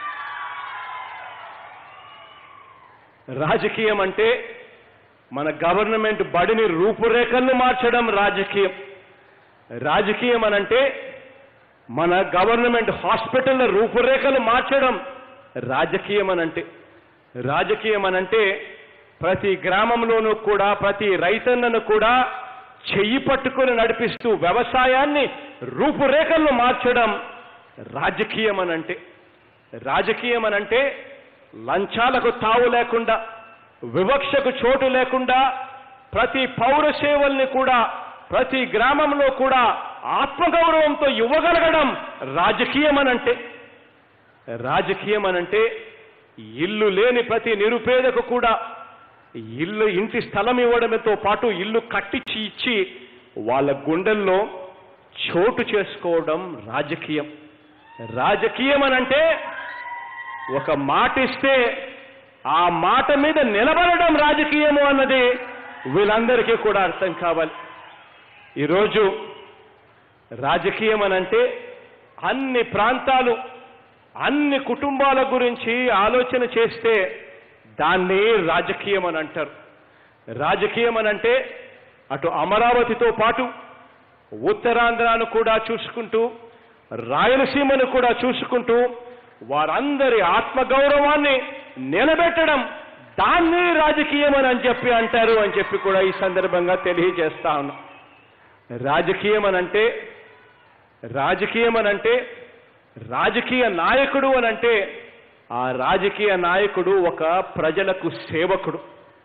రాజకీయం అంటే మన గవర్నమెంట్ బడిని రూపురేఖలను మార్చడం రాజకీయం రాజకీయం అనంటే మన గవర్నమెంట్ హాస్పిటల్ రూపురేఖలు మార్చడం రాజకీయం అనంటే రాజకీయం అనంటే ప్రతి గ్రామంలోనూ కూడా ప్రతి రైతన్నను కూడా చెయ్యి పట్టుకొని నడిపిస్తూ వ్యవసాయాన్ని రూపురేఖలను మార్చడం రాజకీయం అనంటే రాజకీయం అనంటే లంచాలకు తావు లేకుండా వివక్షకు చోటు లేకుండా ప్రతి పౌర సేవల్ని కూడా ప్రతి గ్రామంలో కూడా ఆత్మగౌరవంతో ఇవ్వగలగడం రాజకీయం అనంటే రాజకీయం అనంటే ఇల్లు లేని ప్రతి నిరుపేదకు కూడా ఇల్లు ఇంటి స్థలం ఇవ్వడంతో పాటు ఇల్లు కట్టించి ఇచ్చి వాళ్ళ గుండెల్లో చోటు చేసుకోవడం రాజకీయం రాజకీయం అనంటే ఒక మాట ఇస్తే ఆ మాట మీద నిలబడడం రాజకీయము అన్నది వీళ్ళందరికీ కూడా అర్థం కావాలి ఈరోజు రాజకీయం అనంటే అన్ని ప్రాంతాలు అన్ని కుటుంబాల గురించి ఆలోచన చేస్తే దాన్ని రాజకీయం అని అంటారు రాజకీయం అనంటే అటు అమరావతితో పాటు ఉత్తరాంధ్రాను కూడా చూసుకుంటూ రాయలసీమను కూడా చూసుకుంటూ వారందరి ఆత్మగౌరవాన్ని నిలబెట్టడం దాన్ని రాజకీయం అని చెప్పి అంటారు అని చెప్పి కూడా ఈ సందర్భంగా తెలియజేస్తా ఉన్నాం రాజకీయం అనంటే రాజకీయం అనంటే రాజకీయ నాయకుడు అనంటే ఆ రాజకీయ నాయకుడు ఒక ప్రజలకు సేవకుడు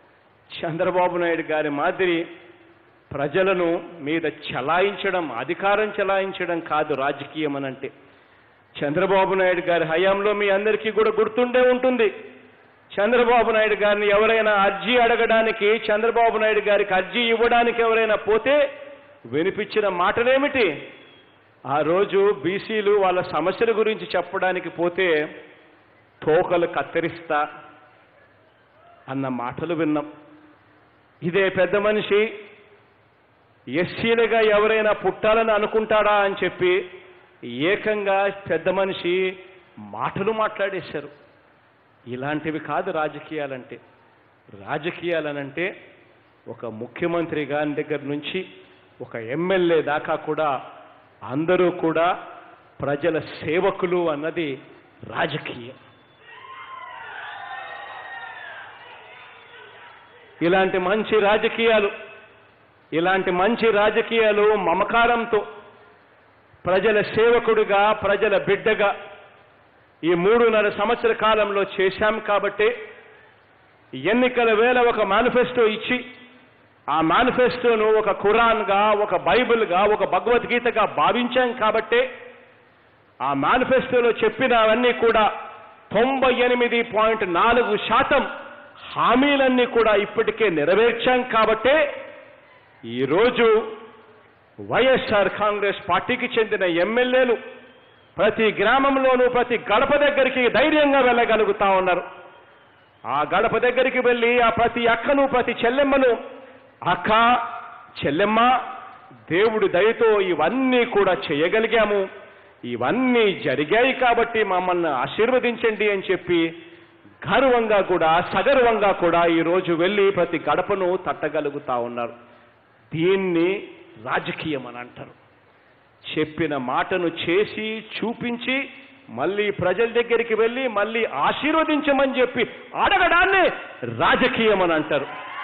చంద్రబాబు నాయుడు గారి మాదిరి ప్రజలను మీద చలాయించడం అధికారం చలాయించడం కాదు రాజకీయం అనంటే చంద్రబాబు నాయుడు గారి హయాంలో మీ అందరికీ కూడా గుర్తుండే ఉంటుంది చంద్రబాబు నాయుడు గారిని ఎవరైనా అర్జీ అడగడానికి చంద్రబాబు నాయుడు గారికి అర్జీ ఇవ్వడానికి ఎవరైనా పోతే వినిపించిన మాటలేమిటి ఆ రోజు బీసీలు వాళ్ళ సమస్యల గురించి చెప్పడానికి పోతే తోకలు కత్తిరిస్తా అన్న మాటలు విన్నాం ఇదే పెద్ద మనిషి ఎస్సీలుగా ఎవరైనా పుట్టాలని అనుకుంటాడా అని చెప్పి ఏకంగా పెద్ద మనిషి మాటలు మాట్లాడేశారు ఇలాంటివి కాదు రాజకీయాలంటే రాజకీయాలనంటే ఒక ముఖ్యమంత్రి గారి దగ్గర నుంచి ఒక ఎమ్మెల్యే దాకా కూడా అందరూ కూడా ప్రజల సేవకులు అన్నది రాజకీయం ఇలాంటి మంచి రాజకీయాలు ఇలాంటి మంచి రాజకీయాలు మమకారంతో ప్రజల సేవకుడిగా ప్రజల బిడ్డగా ఈ మూడున్నర సంవత్సర కాలంలో చేశాం కాబట్టి ఎన్నికల వేళ ఒక మేనిఫెస్టో ఇచ్చి ఆ మేనిఫెస్టోను ఒక ఖురాన్గా ఒక బైబిల్గా ఒక భగవద్గీతగా భావించాం కాబట్టే ఆ మేనిఫెస్టోలో చెప్పినవన్నీ కూడా తొంభై ఎనిమిది పాయింట్ నాలుగు శాతం హామీలన్నీ కూడా ఇప్పటికే నెరవేర్చాం కాబట్టే ఈరోజు వైఎస్ఆర్ కాంగ్రెస్ పార్టీకి చెందిన ఎమ్మెల్యేలు ప్రతి గ్రామంలోనూ ప్రతి గడప దగ్గరికి ధైర్యంగా వెళ్ళగలుగుతా ఉన్నారు ఆ గడప దగ్గరికి వెళ్ళి ఆ ప్రతి అక్కను ప్రతి చెల్లెమ్మను అక్క చెల్లెమ్మ దేవుడి దయతో ఇవన్నీ కూడా చేయగలిగాము ఇవన్నీ జరిగాయి కాబట్టి మమ్మల్ని ఆశీర్వదించండి అని చెప్పి గర్వంగా కూడా సగర్వంగా కూడా ఈరోజు వెళ్ళి ప్రతి గడపను తట్టగలుగుతా ఉన్నారు దీన్ని రాజకీయం అని అంటారు చెప్పిన మాటను చేసి చూపించి మళ్ళీ ప్రజల దగ్గరికి వెళ్ళి మళ్ళీ ఆశీర్వదించమని చెప్పి అడగడాన్ని రాజకీయం అని అంటారు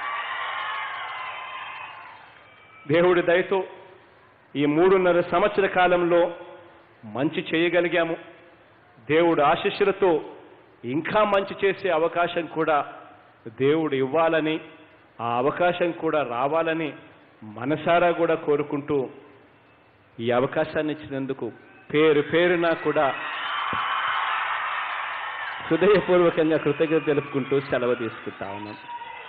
దేవుడి దయతో ఈ మూడున్నర సంవత్సర కాలంలో మంచి చేయగలిగాము దేవుడు ఆశీస్సులతో ఇంకా మంచి చేసే అవకాశం కూడా దేవుడు ఇవ్వాలని ఆ అవకాశం కూడా రావాలని మనసారా కూడా కోరుకుంటూ ఈ అవకాశాన్ని ఇచ్చినందుకు పేరు పేరున కూడా హృదయపూర్వకంగా కృతజ్ఞత తెలుపుకుంటూ సెలవు తీసుకుంటా ఉన్నాం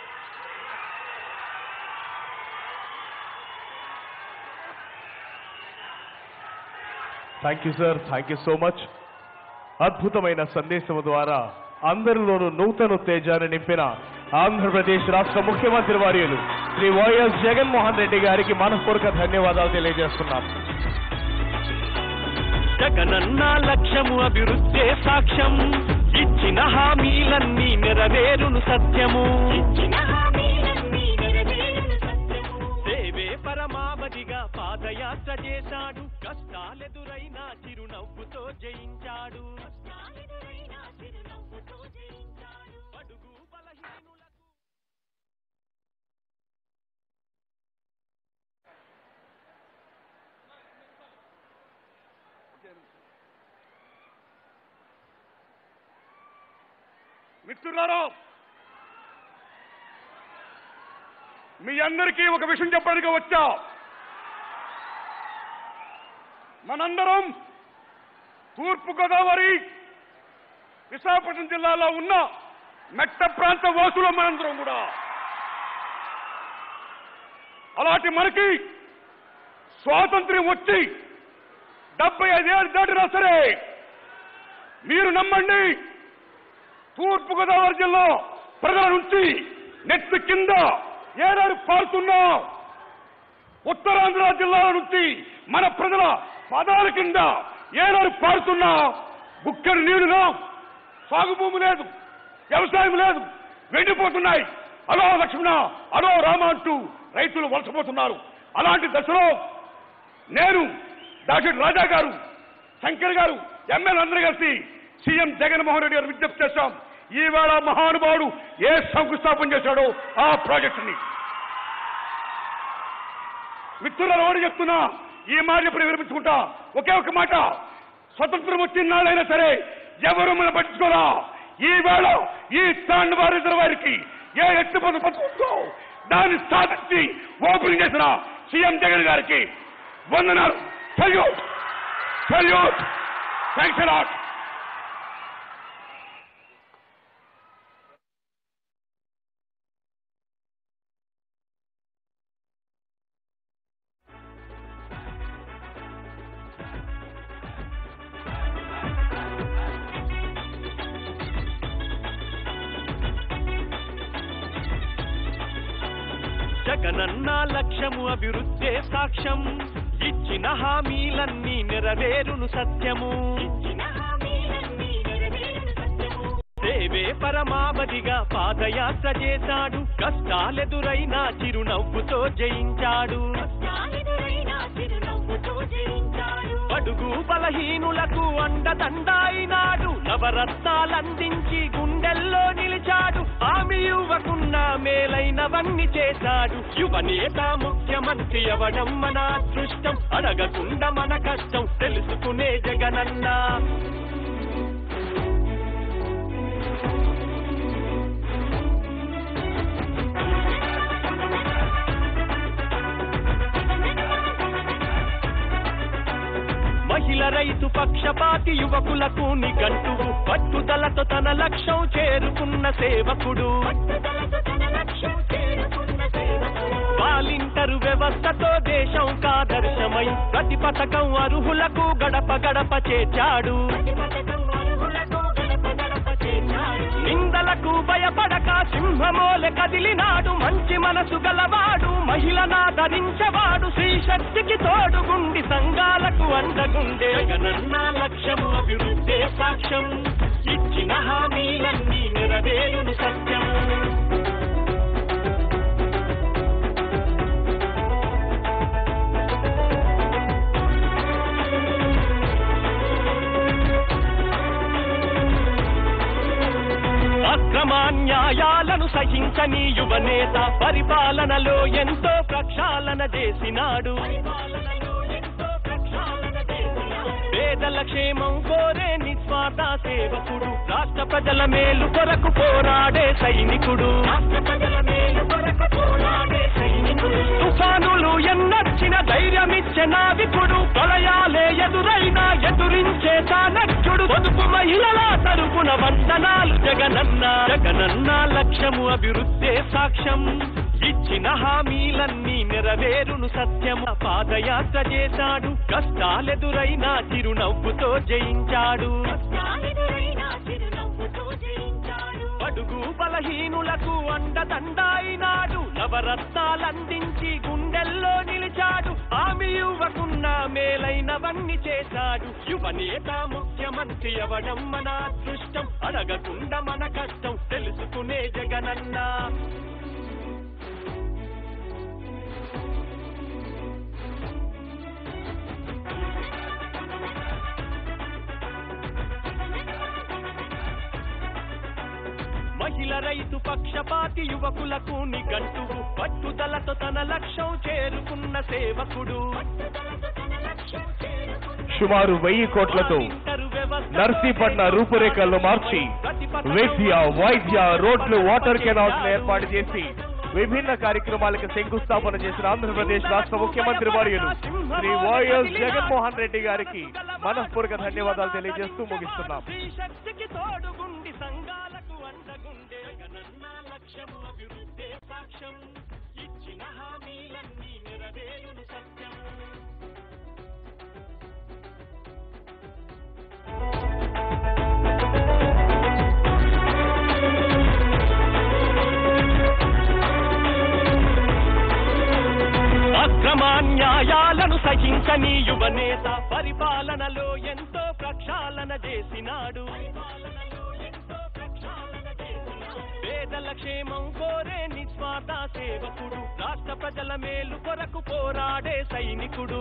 thank you sir thank you so much అద్భుతమైన సందేశం ద్వారా అందరిలోనూ నూతన ఉత్తేజాన్ని నింపిన ఆంధ్రప్రదేశ్ రాష్ట్ర ముఖ్యమంత్రి వర్యులు శ్రీ వైఎస్ జగన్మోహన్ రెడ్డి గారికి మనస్ఫూర్వక ధన్యవాదాలు తెలియజేస్తున్నాం జగనన్న లక్ష్యము అభివృద్ధే సాక్ష్యం ఇచ్చిన హామీలన్నీ నెరవేరును సత్యము సేవే పరమావధిగా పాదయాత్ర చేశాడు కష్టాలెదురైనా చిరునవ్వుతో జయించాడు అడుగు బలహీనులకు మిత్రులారా మీ అందరికీ ఒక విషయం చెప్పడానికి వచ్చా మనందరం తూర్పు గోదావరి విశాఖపట్నం జిల్లాలో ఉన్న మెట్ట ప్రాంత వాసులు మనందరం కూడా అలాంటి మనకి స్వాతంత్ర్యం వచ్చి డెబ్బై ఐదేళ్ళు దాటినా సరే మీరు నమ్మండి తూర్పు గోదావరి జిల్లా ప్రజల నుంచి నెత్తి కింద ఏడాది పారుతున్నా ఉత్తరాంధ్ర జిల్లాల నుంచి మన ప్రజల పదాల కింద ఏడాది పారుతున్నా బుక్కడి నీళ్లుగా సాగు భూమి లేదు వ్యవసాయం లేదు వెండిపోతున్నాయి అలో లక్ష్మణ అలో రామ అంటూ రైతులు వలసపోతున్నారు అలాంటి దశలో నేను డాక్టర్ రాజా గారు శంకర్ గారు ఎమ్మెల్యే అందరూ కలిసి సీఎం జగన్మోహన్ రెడ్డి గారు విజ్ఞప్తి చేశాం ఈవేళ మహానుభావుడు ఏ శంకుస్థాపన చేశాడో ఆ ప్రాజెక్టుని మిత్రుల ఓడి చెప్తున్నా ఈ మాట ఇప్పుడు వినిపించుకుంటా ఒకే ఒక మాట స్వతంత్రం వచ్చిన నాడైనా సరే ఎవరు మన పట్టించుకోరా ఈ వేళ ఈ తాండవ రిజర్వాయర్కి ఏ ఎత్తు పద పథకంతో దాన్ని సాధించి ఓపెనింగ్ చేసిన సీఎం జగన్ గారికి వందనాలు salute salute thanks lot Jaganna లక్ష్యము అభివృద్ధే సాక్ష్యం ఇచ్చిన హామీలన్నీ నెరవేరును సత్యము సేవే పరమావధిగా పాదయాత్ర చేశాడు కష్టాలెదురైనా చిరునవ్వుతో జయించాడు అడుగు బలహీనులకు అండదండాయినాడు నవరత్నాలందించి గుండెల్లో నిలిచాడు ఆమె యువకున్న మేలైనవన్నీ చేశాడు యువనేత ముఖ్యమంత్రి అవడం మన అదృష్టం అడగకుండా మన కష్టం తెలుసుకునే జగనన్నా మహిళ రైతు పక్షపాతి యువకులకు నిఘంటువు పట్టుదలతో తన లక్ష్యం చేరుకున్న సేవకుడు వాలింటరు వ్యవస్థతో దేశం కాదర్శమై ప్రతి పథకం అర్హులకు గడప గడప చేర్చాడు నిందలకు భయపడక సింహమోలె కదిలినాడు మంచి మనసు గలవాడు మహిళనాదరించవాడు శ్రీ శక్తికి తోడుగుండి సంఘాలకు అండగుండే జగనన్న లక్ష్యము అభివృద్ధే సాక్ష్యం ఇచ్చిన హామీలన్నీ నెరవేరును సత్యం అక్రమాన్యాయాలను సహించని యువనేత పరిపాలనలో ఎంతో ప్రక్షాళన చేసినాడు పేదల క్షేమం కోరే నిస్వార్థ సేవకుడు రాష్ట్ర ప్రజల మేలు కొరకు పోరాడే సైనికుడు తుఫానులు ఎన్నొచ్చిన ధైర్యమిచ్చే నావికుడు ప్రళయాలే ఎదురైనా ఎదురించే చాణక్యుడు పొదుపు మహిళల తరపున వందనాలు జగనన్న జగనన్న లక్ష్యము అభివృద్ధే సాక్ష్యం ఇచ్చిన హామీలన్నీ నెరవేరును సత్యం పాదయాత్ర చేశాడు కష్టాలెదురైనా చిరునవ్వుతో జయించాడు అడుగు బలహీనులకు అండదండాయినాడు నవరత్నాలందించి గుండెల్లో నిలిచాడు ఆమె యువకున్న మేలైనవన్నీ చేశాడు యువనేత ముఖ్యమంత్రి అవడం మన అదృష్టం అడగకుండా మన కష్టం తెలుసుకునే జగనన్నా మహిళ రైతు పక్షపాతి యువకులకు నిఘంటువు పట్టుదలతో తన లక్ష్యం చేరుకున్న సేవకుడు సుమారు వెయ్యి కోట్లతో నర్సీపట్న రూపురేఖలను మార్చి విద్య వైద్య రోడ్లు వాటర్ కెనాల్స్ ఏర్పాటు చేసి విభిన్న కార్యక్రమాలకు శంకుస్థాపన చేసిన ఆంధ్రప్రదేశ్ రాష్ట్ర ముఖ్యమంత్రి వర్యులు శ్రీ వైఎస్ జగన్మోహన్ రెడ్డి గారికి మనస్ఫూర్తిక ధన్యవాదాలు తెలియజేస్తూ ముగిస్తున్నాం స్త్రీ శక్తికి తోడుగుండి సంఘాలకు అండగుండే జగనన్న లక్ష్యము అభివృద్ధే సాక్ష్యం ఇచ్చిన హామీలన్నీ నెరవేరును సత్యం అక్రమాన్యాయాలను సహించని యువనేత పరిపాలనలో ఎంతో ప్రక్షాళన చేసినాడు పేదల క్షేమం కోరే నిస్వార్థ సేవకుడు రాష్ట్ర ప్రజల మేలు కొరకు పోరాడే సైనికుడు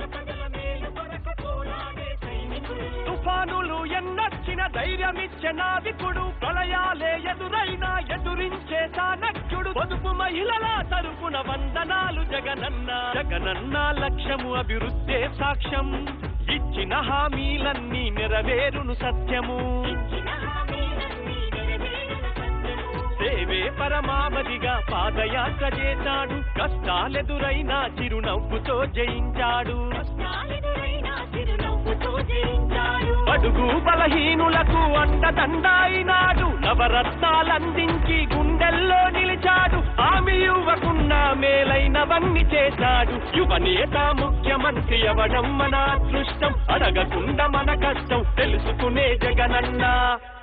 తుఫానులు ఎన్నొచ్చిన ధైర్యమిచ్చే నావికుడు ప్రళయాలే ఎదురైనా ఎదురించే చాణక్యుడు పొదుపు మహిళల తరపున వందనాలు జగనన్న జగనన్న లక్ష్యము అభివృద్ధే సాక్ష్యం ఇచ్చిన హామీలన్నీ నెరవేరును సత్యము సేవే పరమావధిగా పాదయాత్ర చేశాడు కష్టాలెదురైనా చిరునవ్వుతో జయించాడు బడుగు బలహీనులకు అండదండాయినాడు నవరత్నాలందించి గుండెల్లో నిలిచాడు ఆమె యువకున్న మేలైనవన్నీ చేశాడు యువనేత ముఖ్యమంత్రి అవడం మన అదృష్టం అడగకుండా మన కష్టం తెలుసుకునే జగనన్నా